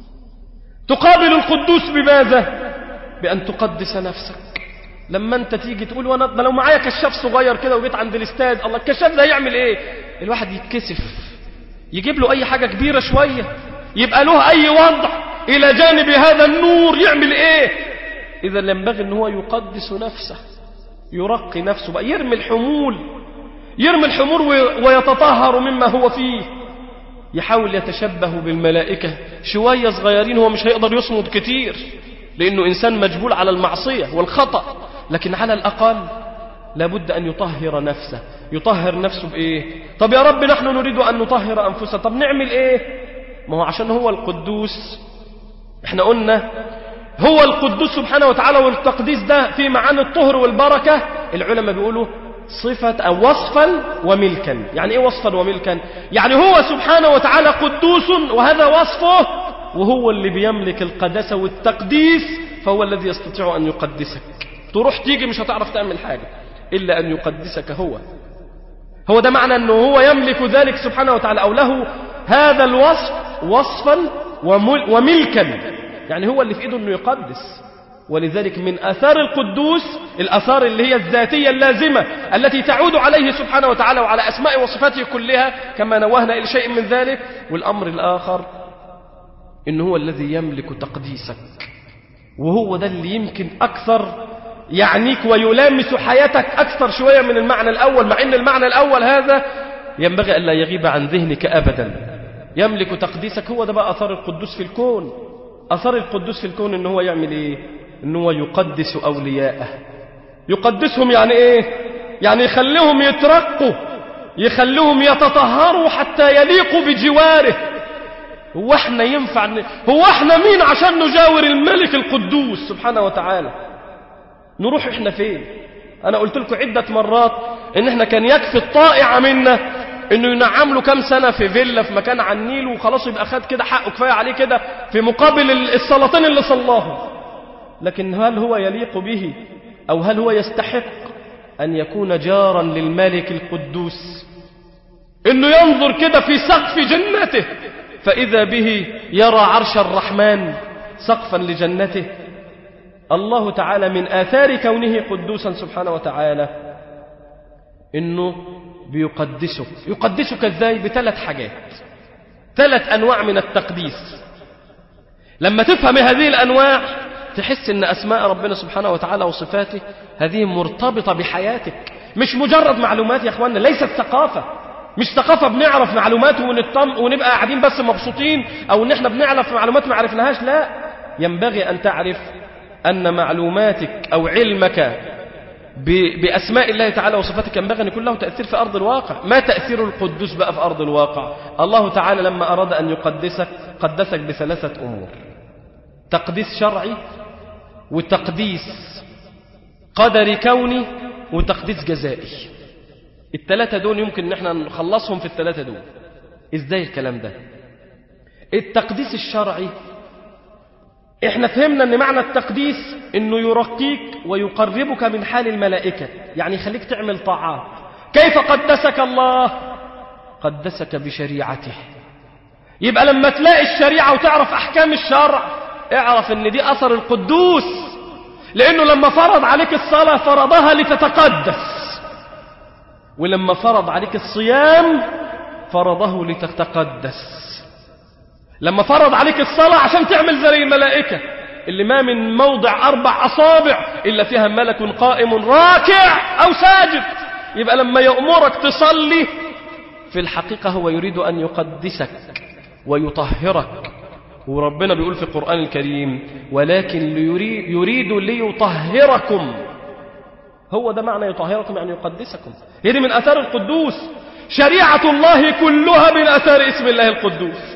تقابل القدوس بماذا بأن تقدس نفسك لما انت تيجي تقول وانا ده لو معايا كشاف صغير كده وجيت عند الاستاد الله الكشاف ده يعمل ايه الواحد يتكسف يجيب له اي حاجه كبيره شويه يبقى له اي وضع الى جانب هذا النور يعمل ايه اذا ينبغي ان هو يقدس نفسه يرقي نفسه بقى يرمي الحمول يرمي الحمول ويتطهر مما هو فيه يحاول يتشبه بالملائكة شوية صغيرين هو مش هيقدر يصمد كتير لأنه إنسان مجبول على المعصية والخطأ لكن على الأقل لابد أن يطهر نفسه يطهر نفسه بإيه طب يا رب نحن نريد أن نطهر أنفسنا طب نعمل إيه ما هو عشان هو القدوس احنا قلنا هو القدوس سبحانه وتعالى والتقديس ده في معاني الطهر والبركة العلماء بيقولوا صفة أو وصفا وملكا يعني إيه وصفا وملكا يعني هو سبحانه وتعالى قدوس وهذا وصفه وهو اللي بيملك القداسة والتقديس فهو الذي يستطيع أن يقدسك تروح تيجي مش هتعرف تعمل حاجة إلا أن يقدسك هو هو ده معنى أنه هو يملك ذلك سبحانه وتعالى أو له هذا الوصف وصفا وملكا يعني هو اللي في إيده أنه يقدس ولذلك من آثار القدوس الآثار اللي هي الذاتية اللازمة التي تعود عليه سبحانه وتعالى وعلى أسماء وصفاته كلها كما نوهنا إلى شيء من ذلك والأمر الآخر إن هو الذي يملك تقديسك وهو ده اللي يمكن أكثر يعنيك ويلامس حياتك أكثر شوية من المعنى الأول مع أن المعنى الأول هذا ينبغي ألا يغيب عن ذهنك أبدا يملك تقديسك هو ده بقى أثار القدوس في الكون أثار القدوس في الكون إن هو يعمل إيه إن هو يقدس أولياءه يقدسهم يعني إيه يعني يخليهم يترقوا يخليهم يتطهروا حتى يليقوا بجواره هو احنا ينفع ن... هو احنا مين عشان نجاور الملك القدوس سبحانه وتعالى نروح احنا فين انا قلت لكم عدة مرات ان احنا كان يكفي الطائع منا انه ينعم له كام سنة في فيلا في مكان على النيل وخلاص يبقى خد كده حقه كفاية عليه كده في مقابل الصلاتين اللي صلاهم لكن هل هو يليق به او هل هو يستحق ان يكون جارا للملك القدوس انه ينظر كده في سقف جنته فإذا به يرى عرش الرحمن سقفا لجنته الله تعالى من آثار كونه قدوسا سبحانه وتعالى إنه بيقدسك يقدسك ازاي بثلاث حاجات ثلاث أنواع من التقديس لما تفهم هذه الأنواع تحس أن أسماء ربنا سبحانه وتعالى وصفاته هذه مرتبطة بحياتك مش مجرد معلومات يا أخواننا ليست ثقافة مش ثقافة بنعرف معلومات ونطم ونبقى قاعدين بس مبسوطين أو إن إحنا بنعرف معلومات ما عرفناهاش لا ينبغي أن تعرف أن معلوماتك أو علمك بأسماء الله تعالى وصفاته ينبغي أن يكون له تأثير في أرض الواقع ما تأثير القدوس بقى في أرض الواقع الله تعالى لما أراد أن يقدسك قدسك بثلاثة أمور تقديس شرعي وتقديس قدري كوني وتقديس جزائي الثلاثة دول يمكن ان احنا نخلصهم في الثلاثة دول ازاي الكلام ده التقديس الشرعي احنا فهمنا ان معنى التقديس انه يرقيك ويقربك من حال الملائكة يعني يخليك تعمل طاعات كيف قدسك الله قدسك بشريعته يبقى لما تلاقي الشريعة وتعرف احكام الشرع اعرف ان دي اثر القدوس لانه لما فرض عليك الصلاة فرضها لتتقدس ولما فرض عليك الصيام فرضه لتتقدس لما فرض عليك الصلاة عشان تعمل زي الملائكة اللي ما من موضع أربع أصابع إلا فيها ملك قائم راكع أو ساجد يبقى لما يأمرك تصلي في الحقيقة هو يريد أن يقدسك ويطهرك وربنا بيقول في القرآن الكريم ولكن يريد ليطهركم هو ده معنى يطهركم يعني يقدسكم هذه من أثار القدوس شريعة الله كلها من أثار اسم الله القدوس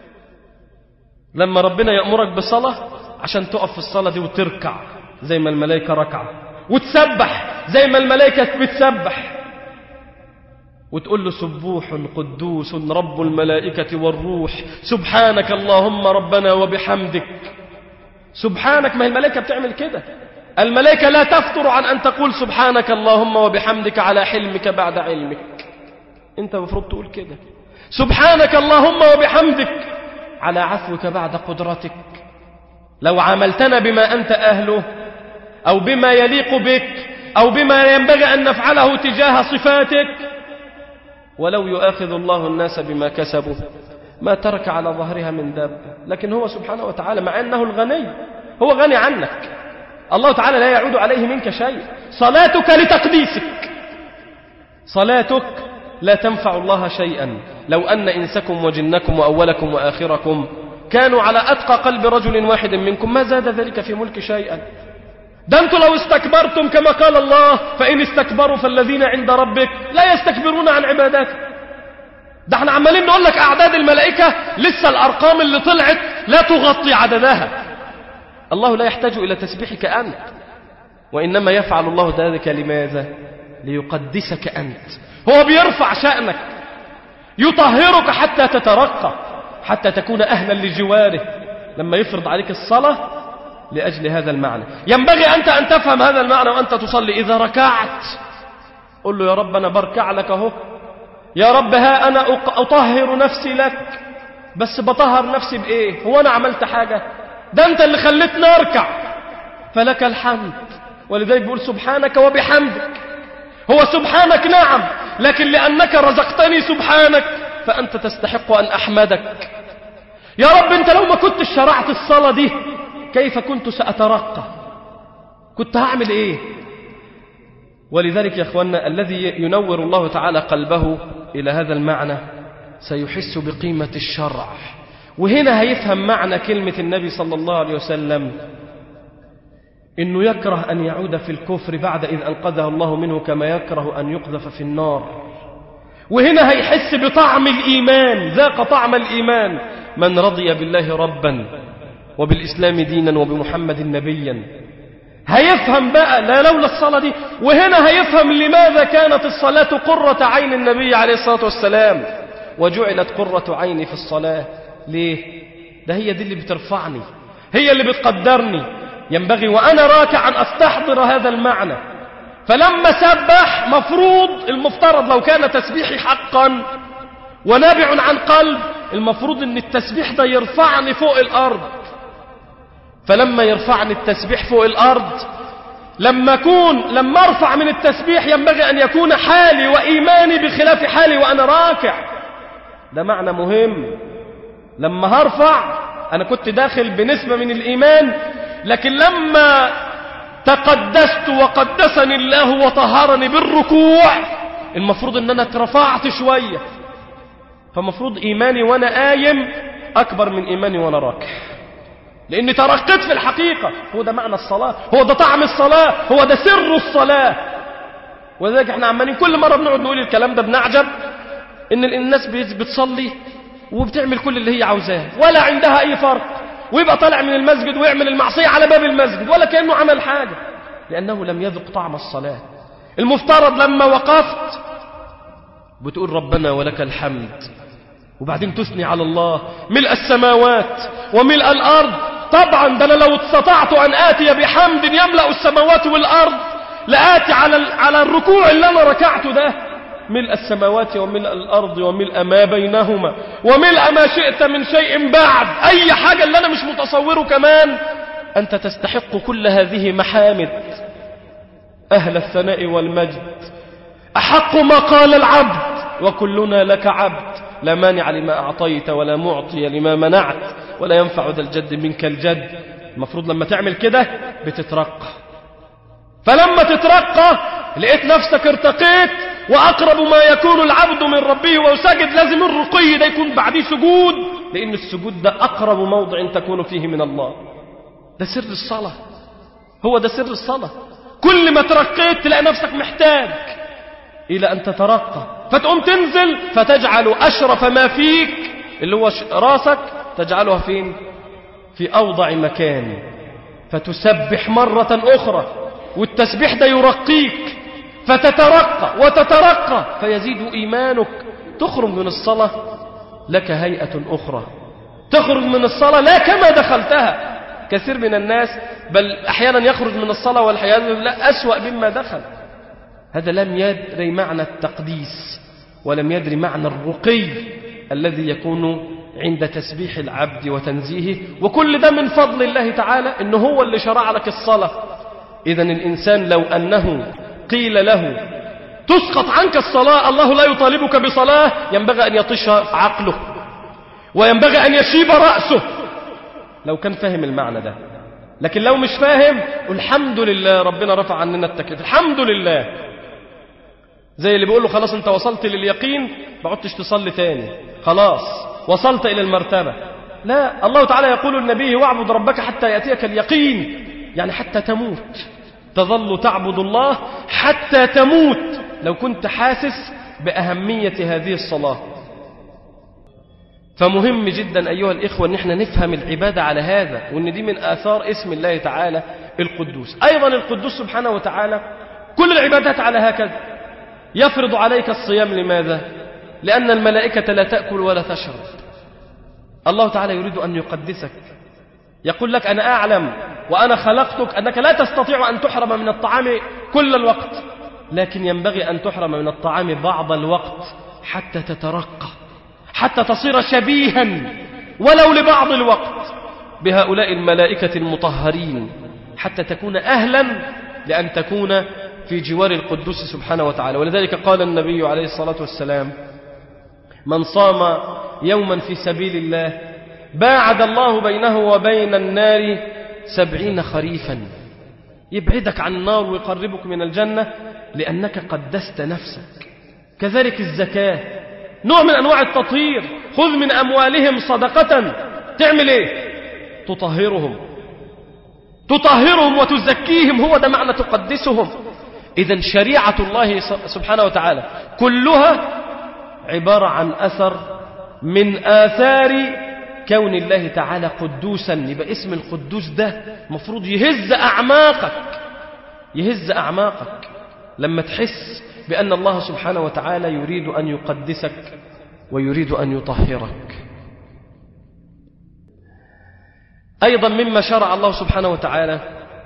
لما ربنا يأمرك بالصلاة عشان تقف في الصلاة دي وتركع زي ما الملائكة ركع وتسبح زي ما الملائكة بتسبح وتقول له سبوح قدوس رب الملائكة والروح سبحانك اللهم ربنا وبحمدك سبحانك ما هي الملائكة بتعمل كده الملائكة لا تفتر عن أن تقول سبحانك اللهم وبحمدك على حلمك بعد علمك أنت المفروض تقول كده سبحانك اللهم وبحمدك على عفوك بعد قدرتك لو عاملتنا بما أنت أهله أو بما يليق بك أو بما ينبغي أن نفعله تجاه صفاتك ولو يؤاخذ الله الناس بما كسبوا ما ترك على ظهرها من دابة لكن هو سبحانه وتعالى مع أنه الغني هو غني عنك الله تعالى لا يعود عليه منك شيء صلاتك لتقديسك صلاتك لا تنفع الله شيئا لو أن إنسكم وجنكم وأولكم وآخركم كانوا على أتقى قلب رجل واحد منكم ما زاد ذلك في ملك شيئا ده انتم لو استكبرتم كما قال الله فإن استكبروا فالذين عند ربك لا يستكبرون عن عبادته ده احنا عمالين نقول لك أعداد الملائكة لسه الأرقام اللي طلعت لا تغطي عددها الله لا يحتاج إلى تسبيحك أنت وإنما يفعل الله ذلك لماذا ليقدسك أنت هو بيرفع شأنك يطهرك حتى تترقى حتى تكون أهلا لجواره لما يفرض عليك الصلاة لأجل هذا المعنى ينبغي أنت أن تفهم هذا المعنى وأنت تصلي إذا ركعت قل له يا رب أنا بركع لك أهو يا رب ها أنا أطهر نفسي لك بس بطهر نفسي بإيه هو أنا عملت حاجة ده أنت اللي خليتني أركع فلك الحمد ولذلك بيقول سبحانك وبحمدك هو سبحانك نعم لكن لأنك رزقتني سبحانك فأنت تستحق أن أحمدك يا رب أنت لو ما كنت شرعت الصلاة دي كيف كنت سأترقى كنت هعمل إيه ولذلك يا أخوانا الذي ينور الله تعالى قلبه إلى هذا المعنى سيحس بقيمة الشرع وهنا هيفهم معنى كلمة النبي صلى الله عليه وسلم إنه يكره أن يعود في الكفر بعد إذ أنقذه الله منه كما يكره أن يقذف في النار وهنا هيحس بطعم الإيمان ذاق طعم الإيمان من رضي بالله ربا وبالإسلام دينا وبمحمد نبيا هيفهم بقى لا لولا الصلاة دي وهنا هيفهم لماذا كانت الصلاة قرة عين النبي عليه الصلاة والسلام وجعلت قرة عيني في الصلاة ليه ده هي دي اللي بترفعني هي اللي بتقدرني ينبغي وأنا راكع أن أستحضر هذا المعنى فلما سبح مفروض المفترض لو كان تسبيحي حقا ونابع عن قلب المفروض ان التسبيح ده يرفعني فوق الأرض فلما يرفعني التسبيح فوق الأرض لما أكون لما أرفع من التسبيح ينبغي أن يكون حالي وإيماني بخلاف حالي وأنا راكع ده معنى مهم لما هرفع أنا كنت داخل بنسبة من الإيمان لكن لما تقدست وقدسني الله وطهرني بالركوع المفروض ان انا اترفعت شوية فمفروض ايماني وانا قايم اكبر من ايماني وانا راكع لاني ترقيت في الحقيقة هو ده معنى الصلاة هو ده طعم الصلاة هو ده سر الصلاة ولذلك احنا عمالين كل مرة بنقعد نقول الكلام ده بنعجب ان الناس بتصلي وبتعمل كل اللي هي عاوزاه ولا عندها اي فرق ويبقى طالع من المسجد ويعمل المعصية على باب المسجد ولا كأنه عمل حاجة لأنه لم يذق طعم الصلاة المفترض لما وقفت بتقول ربنا ولك الحمد وبعدين تثني على الله ملء السماوات وملء الأرض طبعا ده أنا لو استطعت أن آتي بحمد يملأ السماوات والأرض لآتي على على الركوع اللي أنا ركعته ده ملء السماوات وملء الأرض وملء ما بينهما وملء ما شئت من شيء بعد أي حاجة اللي أنا مش متصوره كمان أنت تستحق كل هذه محامد أهل الثناء والمجد أحق ما قال العبد وكلنا لك عبد لا مانع لما أعطيت ولا معطي لما منعت ولا ينفع ذا الجد منك الجد المفروض لما تعمل كده بتترقى فلما تترقى لقيت نفسك ارتقيت وأقرب ما يكون العبد من ربه ويسجد لازم الرقي ده يكون بعديه سجود لأن السجود ده أقرب موضع تكون فيه من الله ده سر الصلاة هو ده سر الصلاة كل ما ترقيت تلاقي نفسك محتاج إلى أن تترقى فتقوم تنزل فتجعل أشرف ما فيك اللي هو راسك تجعلها فين في أوضع مكان فتسبح مرة أخرى والتسبيح ده يرقيك فتترقى وتترقى فيزيد إيمانك تخرج من الصلاة لك هيئة أخرى تخرج من الصلاة لا كما دخلتها كثير من الناس بل أحيانا يخرج من الصلاة والحياة بالله أسوأ مما دخل هذا لم يدري معنى التقديس ولم يدري معنى الرقي الذي يكون عند تسبيح العبد وتنزيهه وكل ده من فضل الله تعالى إنه هو اللي شرع لك الصلاة إذا الإنسان لو أنه قيل له تسقط عنك الصلاة الله لا يطالبك بصلاة ينبغي أن يطش عقله وينبغي أن يشيب رأسه لو كان فاهم المعنى ده لكن لو مش فاهم الحمد لله ربنا رفع عننا التكليف الحمد لله زي اللي بيقول له خلاص انت وصلت لليقين ما عدتش تصلي تاني خلاص وصلت إلى المرتبة لا الله تعالى يقول النبي واعبد ربك حتى يأتيك اليقين يعني حتى تموت تظل تعبد الله حتى تموت لو كنت حاسس بأهمية هذه الصلاة فمهم جدا أيها الإخوة أن احنا نفهم العبادة على هذا وأن دي من آثار اسم الله تعالى القدوس أيضا القدوس سبحانه وتعالى كل العبادات على هكذا يفرض عليك الصيام لماذا؟ لأن الملائكة لا تأكل ولا تشرب الله تعالى يريد أن يقدسك يقول لك أنا أعلم وأنا خلقتك أنك لا تستطيع أن تحرم من الطعام كل الوقت لكن ينبغي أن تحرم من الطعام بعض الوقت حتى تترقى حتى تصير شبيها ولو لبعض الوقت بهؤلاء الملائكة المطهرين حتى تكون أهلا لأن تكون في جوار القدوس سبحانه وتعالى ولذلك قال النبي عليه الصلاة والسلام من صام يوما في سبيل الله باعد الله بينه وبين النار سبعين خريفا يبعدك عن النار ويقربك من الجنة لأنك قدست نفسك كذلك الزكاة نوع من أنواع التطهير خذ من أموالهم صدقة تعمل إيه تطهرهم تطهرهم وتزكيهم هو ده معنى تقدسهم إذا شريعة الله سبحانه وتعالى كلها عبارة عن أثر من آثار كون الله تعالى قدوسا يبقى اسم القدوس ده مفروض يهز أعماقك يهز أعماقك لما تحس بأن الله سبحانه وتعالى يريد أن يقدسك ويريد أن يطهرك أيضا مما شرع الله سبحانه وتعالى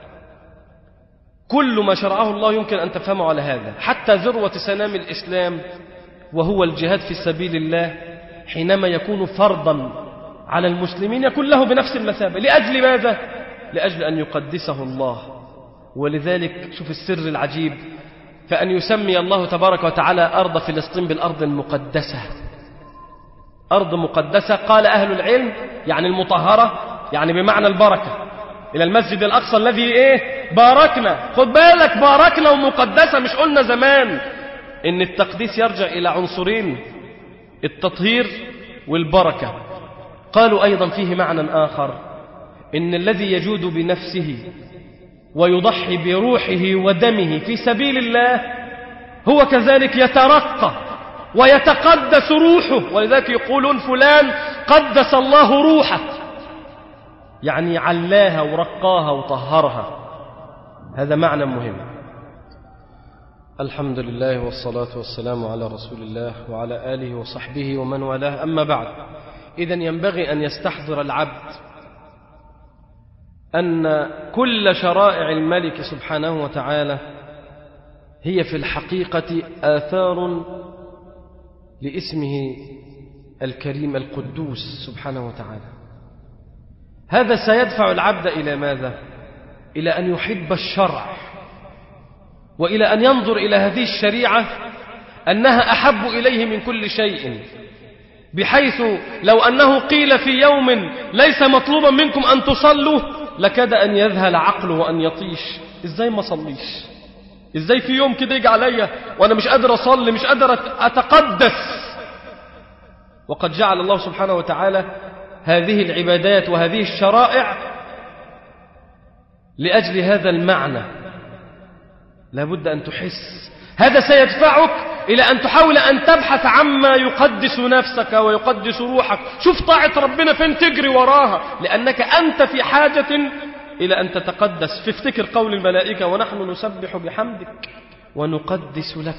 كل ما شرعه الله يمكن أن تفهمه على هذا حتى ذروة سنام الإسلام وهو الجهاد في سبيل الله حينما يكون فرضا على المسلمين يكون له بنفس المثابة لأجل ماذا؟ لأجل أن يقدسه الله ولذلك شوف السر العجيب فأن يسمي الله تبارك وتعالى أرض فلسطين بالأرض المقدسة أرض مقدسة قال أهل العلم يعني المطهرة يعني بمعنى البركة إلى المسجد الأقصى الذي إيه باركنا خد بالك باركنا ومقدسة مش قلنا زمان إن التقديس يرجع إلى عنصرين التطهير والبركة قالوا أيضا فيه معنى آخر إن الذي يجود بنفسه ويضحي بروحه ودمه في سبيل الله هو كذلك يترقى ويتقدس روحه ولذلك يقولون فلان قدس الله روحه يعني علاها ورقاها وطهرها هذا معنى مهم الحمد لله والصلاة والسلام على رسول الله وعلى آله وصحبه ومن والاه أما بعد إذا ينبغي أن يستحضر العبد أن كل شرائع الملك سبحانه وتعالى هي في الحقيقة آثار لاسمه الكريم القدوس سبحانه وتعالى هذا سيدفع العبد إلى ماذا؟ إلى أن يحب الشرع وإلى أن ينظر إلى هذه الشريعة أنها أحب إليه من كل شيء بحيث لو أنه قيل في يوم ليس مطلوبا منكم أن تصلوا لكاد أن يذهل عقله وأن يطيش إزاي ما صليش إزاي في يوم كده يجي عليا وأنا مش قادر أصلي مش قادر أتقدس وقد جعل الله سبحانه وتعالى هذه العبادات وهذه الشرائع لأجل هذا المعنى لابد أن تحس هذا سيدفعك إلى أن تحاول أن تبحث عما يقدس نفسك ويقدس روحك شوف طاعة ربنا فين تجري وراها لأنك أنت في حاجة إلى أن تتقدس فافتكر قول الملائكة ونحن نسبح بحمدك ونقدس لك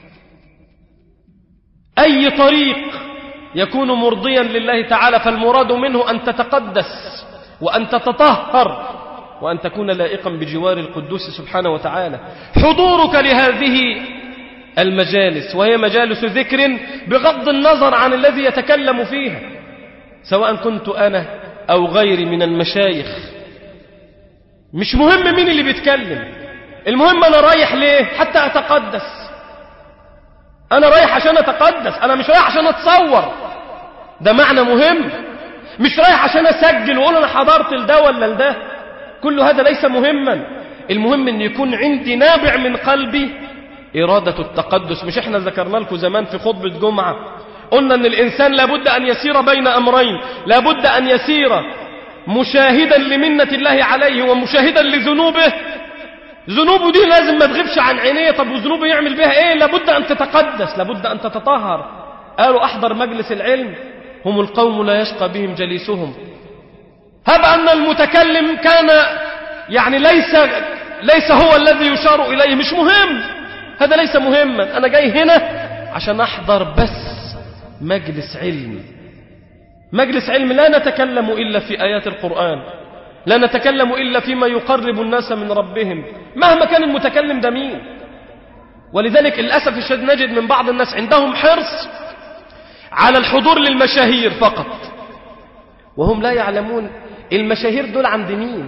أي طريق يكون مرضيا لله تعالى فالمراد منه أن تتقدس وأن تتطهر وأن تكون لائقا بجوار القدوس سبحانه وتعالى حضورك لهذه المجالس وهي مجالس ذكر بغض النظر عن الذي يتكلم فيها سواء كنت أنا أو غيري من المشايخ مش مهم مين اللي بيتكلم المهم أنا رايح ليه حتى أتقدس أنا رايح عشان أتقدس أنا مش رايح عشان أتصور ده معنى مهم مش رايح عشان أسجل وأقول أنا حضرت لده ولا لده كل هذا ليس مهما المهم أن يكون عندي نابع من قلبي إرادة التقدس مش احنا ذكرنا لكم زمان في خطبة جمعة قلنا أن الإنسان لابد أن يسير بين أمرين لابد أن يسير مشاهدا لمنة الله عليه ومشاهدا لذنوبه ذنوبه دي لازم ما تغيبش عن عينيه طب وذنوبه يعمل بها ايه لابد أن تتقدس لابد أن تتطهر قالوا أحضر مجلس العلم هم القوم لا يشقى بهم جليسهم هب أن المتكلم كان يعني ليس ليس هو الذي يشار إليه مش مهم هذا ليس مهما أنا جاي هنا عشان أحضر بس مجلس علم مجلس علم لا نتكلم إلا في آيات القرآن لا نتكلم إلا فيما يقرب الناس من ربهم مهما كان المتكلم ده مين ولذلك للأسف الشديد نجد من بعض الناس عندهم حرص على الحضور للمشاهير فقط وهم لا يعلمون المشاهير دول عند مين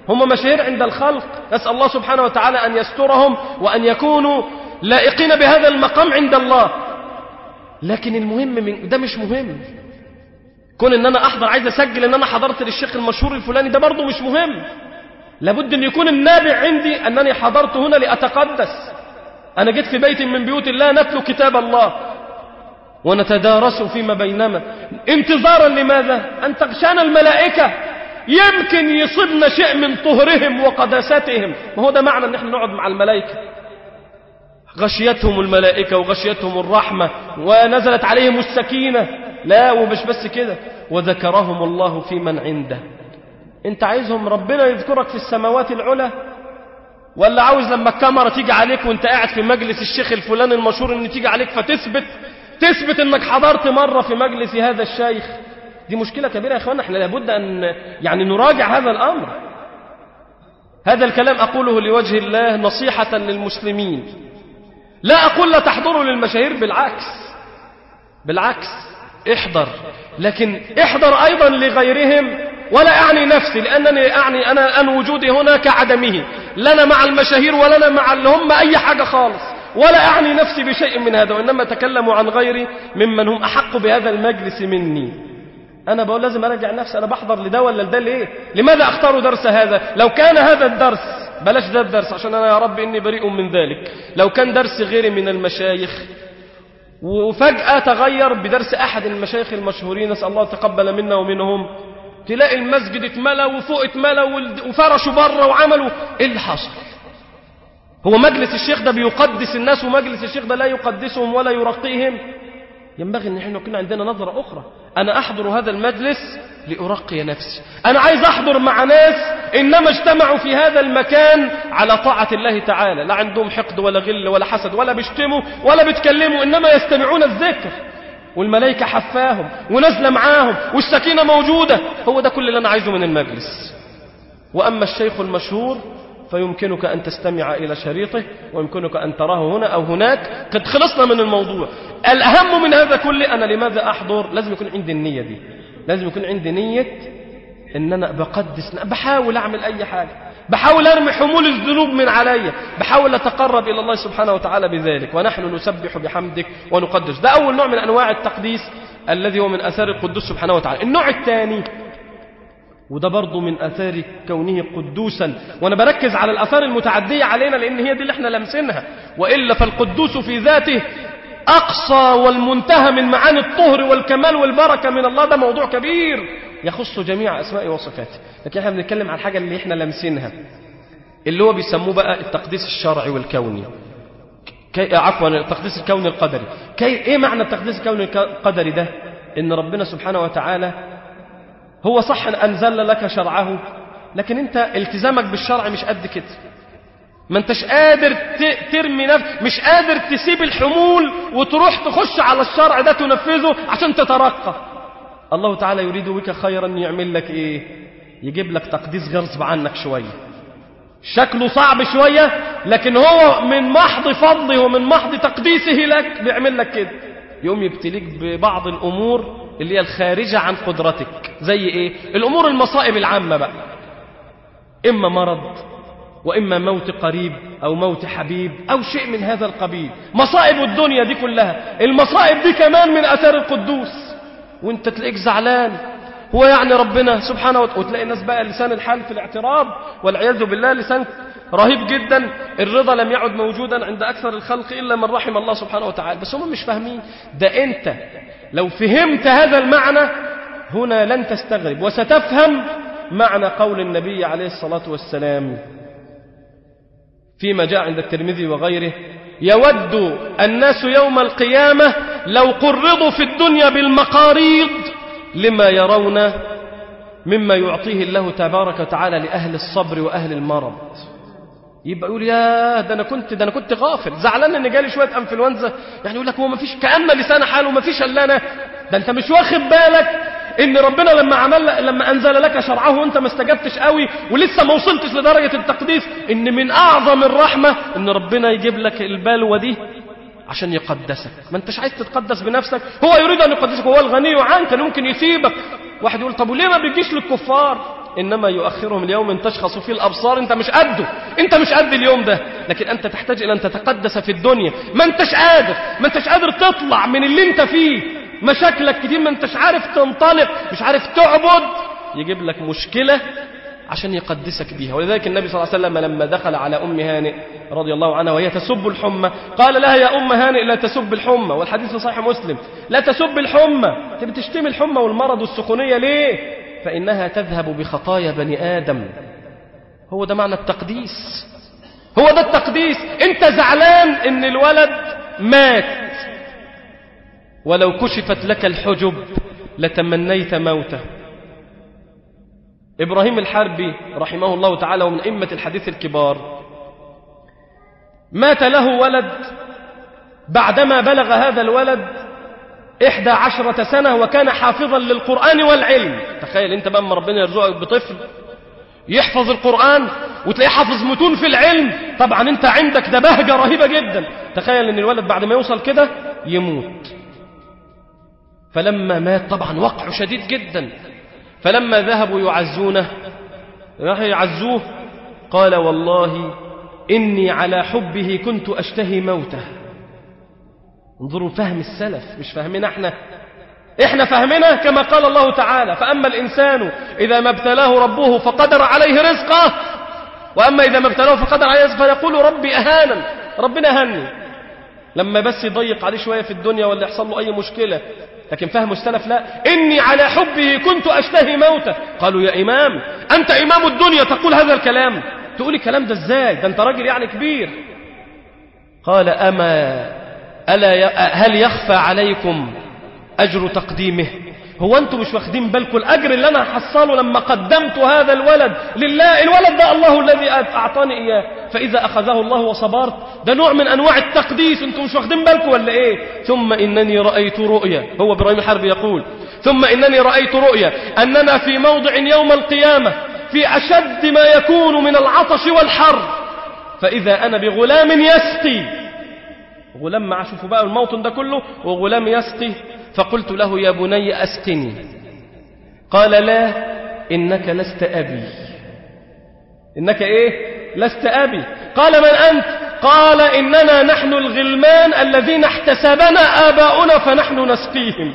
هم مشاهير عند الخلق نسأل الله سبحانه وتعالى أن يسترهم وأن يكونوا لائقين بهذا المقام عند الله لكن المهم من ده مش مهم كون ان انا احضر عايز اسجل ان انا حضرت للشيخ المشهور الفلاني ده برضه مش مهم لابد ان يكون النابع عندي انني حضرت هنا لاتقدس انا جيت في بيت من بيوت الله نتلو كتاب الله ونتدارس فيما بيننا انتظارا لماذا ان تغشانا الملائكه يمكن يصيبنا شيء من طهرهم وقداستهم ما هو ده معنى ان احنا نقعد مع الملائكه غشيتهم الملائكة وغشيتهم الرحمة ونزلت عليهم السكينة لا ومش بس كده وذكرهم الله في من عنده انت عايزهم ربنا يذكرك في السماوات العلى ولا عاوز لما الكاميرا تيجي عليك وانت قاعد في مجلس الشيخ الفلاني المشهور ان تيجي عليك فتثبت تثبت انك حضرت مرة في مجلس هذا الشيخ دي مشكلة كبيرة يا اخوانا احنا لابد ان يعني نراجع هذا الامر هذا الكلام اقوله لوجه الله نصيحة للمسلمين لا أقول لا تحضروا للمشاهير بالعكس بالعكس احضر لكن احضر أيضا لغيرهم ولا أعني نفسي لأنني أعني أنا الآن وجودي هنا كعدمه لنا مع المشاهير ولنا مع اللي هم أي حاجة خالص ولا أعني نفسي بشيء من هذا وإنما أتكلم عن غيري ممن هم أحق بهذا المجلس مني أنا بقول لازم أراجع نفسي أنا بحضر لده ولا لده ليه لماذا أختار درس هذا لو كان هذا الدرس بلاش ده الدرس عشان أنا يا رب إني بريء من ذلك لو كان درس غيري من المشايخ وفجأة تغير بدرس أحد المشايخ المشهورين نسأل الله تقبل منا ومنهم تلاقي المسجد اتملى وفوق اتملى وفرشوا بره وعملوا ايه اللي حصل هو مجلس الشيخ ده بيقدس الناس ومجلس الشيخ ده لا يقدسهم ولا يرقيهم ينبغي ان احنا يكون عندنا نظرة اخرى انا احضر هذا المجلس لارقي نفسي انا عايز احضر مع ناس انما اجتمعوا في هذا المكان على طاعة الله تعالى لا عندهم حقد ولا غل ولا حسد ولا بيشتموا ولا بيتكلموا انما يستمعون الذكر والملائكة حفاهم ونازلة معاهم والسكينة موجودة هو ده كل اللي أنا عايزه من المجلس وأما الشيخ المشهور فيمكنك أن تستمع إلى شريطه ويمكنك أن تراه هنا أو هناك قد خلصنا من الموضوع الأهم من هذا كله أنا لماذا أحضر لازم يكون عندي النية دي لازم يكون عندي نية إن أنا بقدس بحاول أعمل أي حاجة بحاول أرمي حمول الذنوب من علي بحاول أتقرب إلى الله سبحانه وتعالى بذلك ونحن نسبح بحمدك ونقدس ده أول نوع من أنواع التقديس الذي هو من أثار القدوس سبحانه وتعالى النوع الثاني وده برضه من أثار كونه قدوسا وأنا بركز على الأثار المتعدية علينا لأن هي دي اللي احنا لمسينها وإلا فالقدوس في ذاته أقصى والمنتهى من معاني الطهر والكمال والبركة من الله ده موضوع كبير يخص جميع أسمائه وصفاته لكن احنا بنتكلم عن الحاجة اللي احنا لمسينها اللي هو بيسموه بقى التقديس الشرعي والكوني كي عفوا التقديس الكوني القدري كي ايه معنى التقديس الكوني القدري ده ان ربنا سبحانه وتعالى هو صح ان انزل لك شرعه لكن انت التزامك بالشرع مش قد كده ما انتش قادر ترمي نفس مش قادر تسيب الحمول وتروح تخش على الشرع ده تنفذه عشان تترقى الله تعالى يريد بك خيرا يعمل لك ايه يجيب لك تقديس غصب عنك شويه شكله صعب شويه لكن هو من محض فضله ومن محض تقديسه لك بيعمل لك كده يقوم يبتليك ببعض الامور اللي هي الخارجه عن قدرتك زي ايه الامور المصائب العامه بقى اما مرض واما موت قريب او موت حبيب او شيء من هذا القبيل مصائب الدنيا دي كلها المصائب دي كمان من اثار القدوس وانت تلاقيك زعلان هو يعني ربنا سبحانه وتعالى وتلاقي الناس بقى لسان الحال في الاعتراض والعياذ بالله لسان رهيب جدا الرضا لم يعد موجودا عند أكثر الخلق إلا من رحم الله سبحانه وتعالى بس هم مش فاهمين ده أنت لو فهمت هذا المعنى هنا لن تستغرب وستفهم معنى قول النبي عليه الصلاة والسلام فيما جاء عند الترمذي وغيره يود الناس يوم القيامة لو قرضوا في الدنيا بالمقاريض لما يرون مما يعطيه الله تبارك وتعالى لأهل الصبر وأهل المرض يبقى يقول يا ده انا كنت ده انا كنت غافل زعلان ان جالي شويه انفلونزا يعني يقول لك هو ما فيش كان لسان حاله ما فيش الا انا ده انت مش واخد بالك ان ربنا لما عمل لما انزل لك شرعه وانت ما استجبتش قوي ولسه ما وصلتش لدرجه التقديس ان من اعظم الرحمه ان ربنا يجيب لك البلوه دي عشان يقدسك ما انتش عايز تتقدس بنفسك هو يريد ان يقدسك هو الغني عنك كان ممكن يسيبك واحد يقول طب وليه ما بيجيش للكفار إنما يؤخرهم اليوم تشخص فيه الأبصار أنت مش قده أنت مش قد اليوم ده لكن أنت تحتاج إلى أن تتقدس في الدنيا ما أنتش قادر ما أنتش قادر تطلع من اللي أنت فيه مشاكلك كتير ما أنتش عارف تنطلق مش عارف تعبد يجيب لك مشكلة عشان يقدسك بيها ولذلك النبي صلى الله عليه وسلم لما دخل على أم هانئ رضي الله عنها وهي تسب الحمى قال لها يا أم هانئ لا تسب الحمى والحديث في صحيح مسلم لا تسب الحمى انت بتشتمي الحمى والمرض والسخونية ليه فإنها تذهب بخطايا بني آدم هو ده معنى التقديس هو ده التقديس انت زعلان ان الولد مات ولو كشفت لك الحجب لتمنيت موته إبراهيم الحربي رحمه الله تعالى ومن أئمة الحديث الكبار مات له ولد بعدما بلغ هذا الولد إحدى عشرة سنة وكان حافظا للقرآن والعلم تخيل أنت بقى أما ربنا يرزقك بطفل يحفظ القرآن وتلاقيه حافظ متون في العلم طبعا أنت عندك ده بهجة رهيبة جدا تخيل أن الولد بعد ما يوصل كده يموت فلما مات طبعا وقع شديد جدا فلما ذهبوا يعزونه راح يعزوه قال والله إني على حبه كنت أشتهي موته انظروا فهم السلف مش فهمنا احنا احنا فهمنا كما قال الله تعالى فأما الإنسان إذا ما ابتلاه ربه فقدر عليه رزقه وأما إذا ما ابتلاه فقدر عليه رزقه فيقول ربي أهانا ربنا أهني لما بس يضيق عليه شوية في الدنيا ولا يحصل له أي مشكلة لكن فهم السلف لا إني على حبه كنت أشتهي موته قالوا يا إمام أنت إمام الدنيا تقول هذا الكلام تقول الكلام ده إزاي ده أنت راجل يعني كبير قال أما ألا ي... هل يخفى عليكم أجر تقديمه هو أنتم مش واخدين بالكم الأجر اللي أنا هحصله لما قدمت هذا الولد لله الولد ده الله الذي أعطاني إياه فإذا أخذه الله وصبرت ده نوع من أنواع التقديس أنتم مش واخدين بالكم ولا إيه ثم إنني رأيت رؤيا هو إبراهيم الحرب يقول ثم إنني رأيت رؤيا أننا في موضع يوم القيامة في أشد ما يكون من العطش والحر فإذا أنا بغلام يسقي غلام مع شوفوا بقى الموطن ده كله وغلام يسقي فقلت له يا بني أسقني قال لا إنك لست أبي إنك إيه لست أبي قال من أنت قال إننا نحن الغلمان الذين احتسبنا آباؤنا فنحن نسقيهم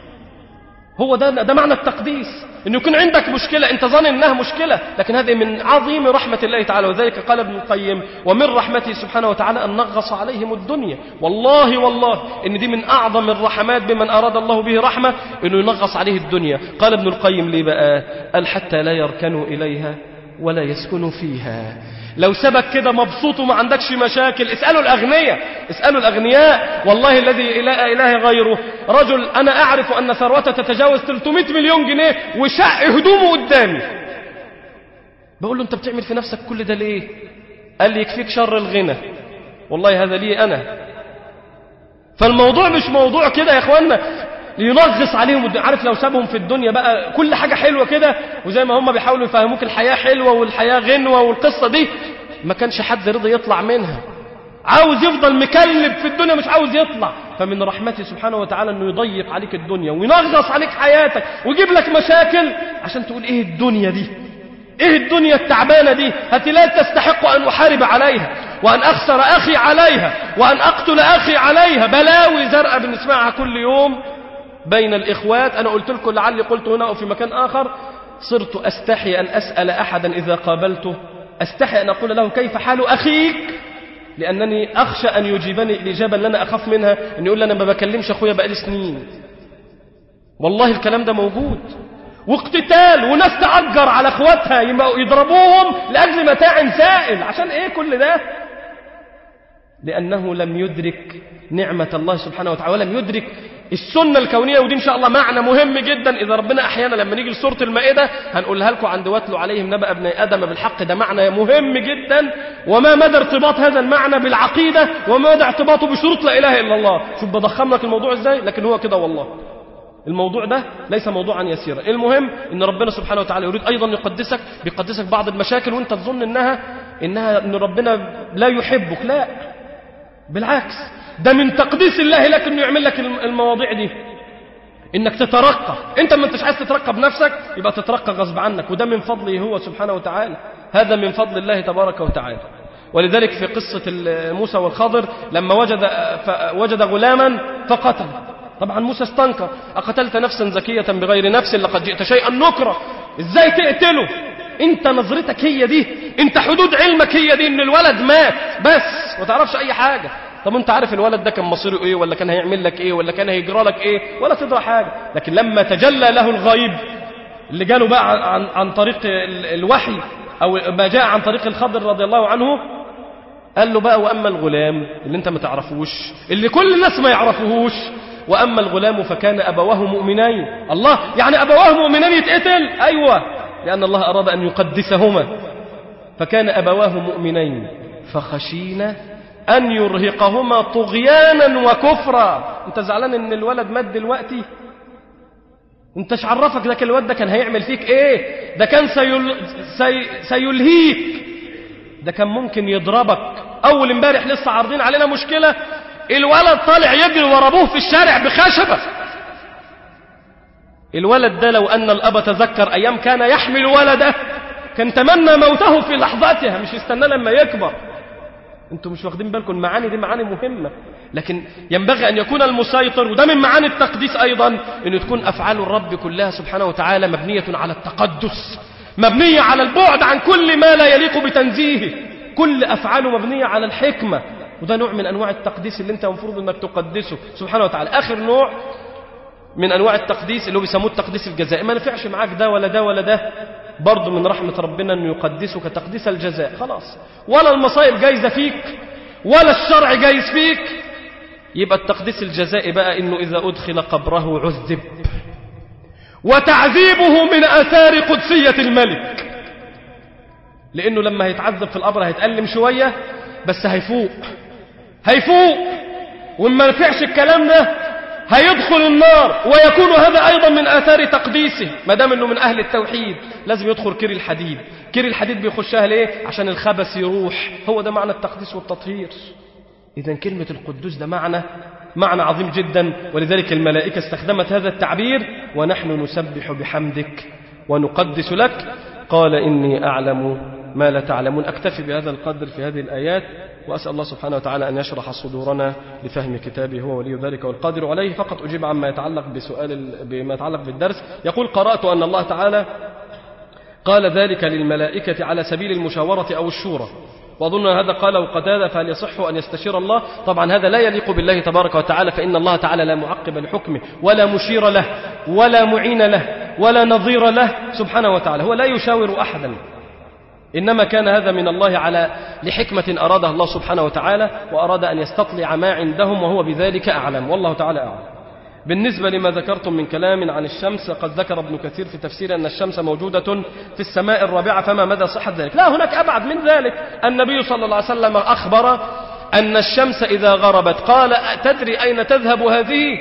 هو ده, ده معنى التقديس أن يكون عندك مشكلة أنت ظن أنها مشكلة لكن هذه من عظيم رحمة الله تعالى وذلك قال ابن القيم ومن رحمته سبحانه وتعالى أن نغص عليهم الدنيا والله والله أن دي من أعظم الرحمات بمن أراد الله به رحمة أنه ينغص عليه الدنيا قال ابن القيم ليه بقى قال حتى لا يركنوا إليها ولا يسكنوا فيها لو سبك كده مبسوط وما عندكش مشاكل اسألوا الأغنياء اسألوا الأغنياء والله الذي لا إله غيره رجل أنا أعرف أن ثروته تتجاوز 300 مليون جنيه وشق هدومه قدامي بقول له أنت بتعمل في نفسك كل ده ليه قال لي يكفيك شر الغنى والله هذا لي أنا فالموضوع مش موضوع كده يا اخوانا ينغص عليهم عارف لو سابهم في الدنيا بقى كل حاجة حلوة كده وزي ما هم بيحاولوا يفهموك الحياة حلوة والحياة غنوة والقصة دي ما كانش حد رضي يطلع منها عاوز يفضل مكلب في الدنيا مش عاوز يطلع فمن رحمته سبحانه وتعالى انه يضيق عليك الدنيا وينغص عليك حياتك ويجيب لك مشاكل عشان تقول ايه الدنيا دي ايه الدنيا التعبانة دي هاتي لا تستحق ان احارب عليها وان اخسر اخي عليها وان اقتل اخي عليها بلاوي زرقاء بنسمعها كل يوم بين الإخوات أنا قلت لكم لعلي قلت هنا أو في مكان آخر صرت أستحي أن أسأل أحدا إذا قابلته أستحي أن أقول له كيف حال أخيك لأنني أخشى أن يجيبني الإجابة اللي أنا أخاف منها أن يقول لي أنا ما بكلمش أخويا بقالي سنين والله الكلام ده موجود واقتتال وناس تأجر على اخواتها يضربوهم لأجل متاع سائل عشان ايه كل ده لأنه لم يدرك نعمة الله سبحانه وتعالى ولم يدرك السنة الكونية ودي إن شاء الله معنى مهم جدا إذا ربنا أحيانا لما نيجي لسورة المائدة هنقولها لكم عند واتلوا عليهم نبأ ابن آدم بالحق ده معنى مهم جدا وما مدى ارتباط هذا المعنى بالعقيدة وما مدى ارتباطه بشروط لا إله إلا الله شوف بضخم لك الموضوع إزاي لكن هو كده والله الموضوع ده ليس موضوعا يسيرا المهم ان ربنا سبحانه وتعالى يريد ايضا يقدسك بيقدسك بعض المشاكل وانت تظن انها انها ان ربنا لا يحبك لا بالعكس ده من تقديس الله لك انه يعمل لك المواضيع دي انك تترقى انت ما انتش عايز تترقى بنفسك يبقى تترقى غصب عنك وده من فضله هو سبحانه وتعالى هذا من فضل الله تبارك وتعالى ولذلك في قصة موسى والخضر لما وجد, وجد غلاما فقتل طبعا موسى استنكر أقتلت نفسا زكية بغير نفس لقد جئت شيئا نكرة ازاي تقتله انت نظرتك هي دي انت حدود علمك هي دي ان الولد مات بس ما تعرفش اي حاجة طب انت عارف الولد ده كان مصيره ايه ولا كان هيعمل لك ايه ولا كان هيجرى لك ايه ولا تدرى حاجة لكن لما تجلى له الغيب اللي جاله بقى عن, عن طريق الوحي او ما جاء عن طريق الخضر رضي الله عنه قال له بقى واما الغلام اللي انت ما تعرفوش اللي كل الناس ما يعرفوهوش واما الغلام فكان ابواه مؤمنين الله يعني ابواه مؤمنين يتقتل ايوه لان الله اراد ان يقدسهما فكان ابواه مؤمنين فخشينا ان يرهقهما طغيانا وكفرا انت زعلان ان الولد مات دلوقتي انتش عرفك ده الواد ده كان هيعمل فيك ايه ده كان سيل... سي... سيلهيك ده كان ممكن يضربك اول امبارح لسه عارضين علينا مشكله الولد طالع يجري ورا ابوه في الشارع بخشبه الولد ده لو ان الاب تذكر ايام كان يحمل ولده كان تمنى موته في لحظتها مش يستنى لما يكبر انتوا مش واخدين بالكم المعاني دي معاني مهمه لكن ينبغي ان يكون المسيطر وده من معاني التقديس ايضا انه تكون افعال الرب كلها سبحانه وتعالى مبنيه على التقدس مبنيه على البعد عن كل ما لا يليق بتنزيهه كل افعاله مبنيه على الحكمه وده نوع من انواع التقديس اللي انت المفروض انك تقدسه سبحانه وتعالى اخر نوع من انواع التقديس اللي هو بيسموه التقديس الجزائي ما نفعش معاك ده ولا ده ولا ده برضه من رحمة ربنا أنه يقدسك تقديس الجزاء خلاص ولا المصائب جايزة فيك ولا الشرع جايز فيك يبقى التقديس الجزائي بقى أنه إذا أدخل قبره عذب وتعذيبه من آثار قدسية الملك لأنه لما هيتعذب في القبر هيتألم شوية بس هيفوق هيفوق وما نفعش الكلام ده هيدخل النار ويكون هذا أيضا من آثار تقديسه ما دام أنه من أهل التوحيد لازم يدخل كير الحديد كير الحديد بيخشها ليه عشان الخبث يروح هو ده معنى التقديس والتطهير إذا كلمة القدوس ده معنى معنى عظيم جدا ولذلك الملائكة استخدمت هذا التعبير ونحن نسبح بحمدك ونقدس لك قال إني أعلم ما لا تعلمون أكتفي بهذا القدر في هذه الآيات وأسأل الله سبحانه وتعالى أن يشرح صدورنا لفهم كتابه هو ولي ذلك والقادر عليه فقط أجيب عما يتعلق بسؤال بما يتعلق بالدرس يقول قرأت أن الله تعالى قال ذلك للملائكة على سبيل المشاورة أو الشورى وأظن هذا قاله قتادة فهل يصح أن يستشير الله طبعا هذا لا يليق بالله تبارك وتعالى فإن الله تعالى لا معقب لحكمه ولا مشير له ولا معين له ولا نظير له سبحانه وتعالى هو لا يشاور أحدا إنما كان هذا من الله على لحكمة أرادها الله سبحانه وتعالى وأراد أن يستطلع ما عندهم وهو بذلك أعلم والله تعالى أعلم بالنسبة لما ذكرتم من كلام عن الشمس قد ذكر ابن كثير في تفسير أن الشمس موجودة في السماء الرابعة فما مدى صحة ذلك لا هناك أبعد من ذلك النبي صلى الله عليه وسلم أخبر أن الشمس إذا غربت قال تدري أين تذهب هذه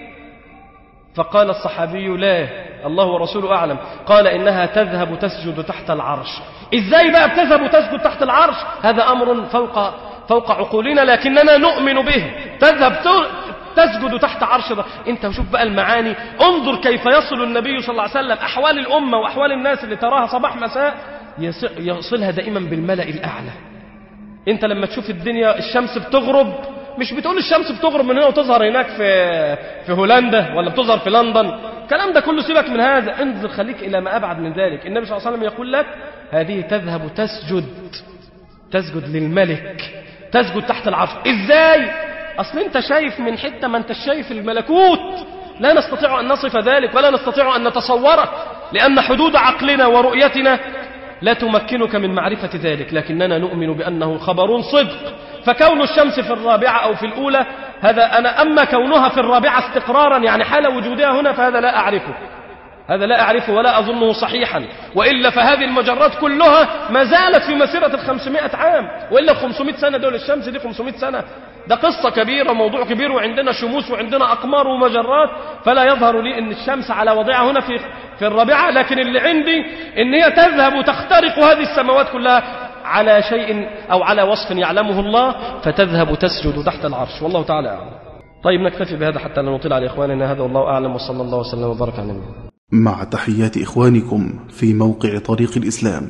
فقال الصحابي لا الله ورسوله أعلم قال إنها تذهب تسجد تحت العرش إزاي بقى بتذهب تسجد تحت العرش هذا أمر فوق فوق عقولنا لكننا نؤمن به تذهب تسجد تحت عرش ده انت شوف بقى المعاني انظر كيف يصل النبي صلى الله عليه وسلم أحوال الأمة وأحوال الناس اللي تراها صباح مساء يصلها دائما بالملأ الأعلى انت لما تشوف الدنيا الشمس بتغرب مش بتقول الشمس بتغرب من هنا وتظهر هناك في في هولندا ولا بتظهر في لندن الكلام ده كله سيبك من هذا انظر خليك إلى ما أبعد من ذلك النبي صلى الله عليه وسلم يقول لك هذه تذهب تسجد تسجد للملك تسجد تحت العرش ازاي اصل انت شايف من حتة ما انت شايف الملكوت لا نستطيع أن نصف ذلك ولا نستطيع أن نتصوره لأن حدود عقلنا ورؤيتنا لا تمكنك من معرفة ذلك لكننا نؤمن بأنه خبر صدق فكون الشمس في الرابعة أو في الأولى هذا أنا أما كونها في الرابعة استقرارا يعني حال وجودها هنا فهذا لا أعرفه هذا لا أعرفه ولا أظنه صحيحا وإلا فهذه المجرات كلها ما زالت في مسيرة الخمسمائة عام وإلا 500 سنة دول الشمس دي 500 سنة ده قصة كبيرة موضوع كبير وعندنا شموس وعندنا أقمار ومجرات فلا يظهر لي أن الشمس على وضعها هنا في في الرابعة لكن اللي عندي أن هي تذهب وتخترق هذه السماوات كلها على شيء أو على وصف يعلمه الله فتذهب تسجد تحت العرش والله تعالى أعلم طيب نكتفي بهذا حتى لا نطيل على إخواننا هذا والله أعلم وصلى الله وسلم وبارك على النبي مع تحيات إخوانكم في موقع طريق الإسلام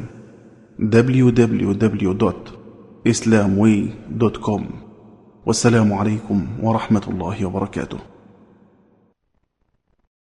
www.islamway.com والسلام عليكم ورحمة الله وبركاته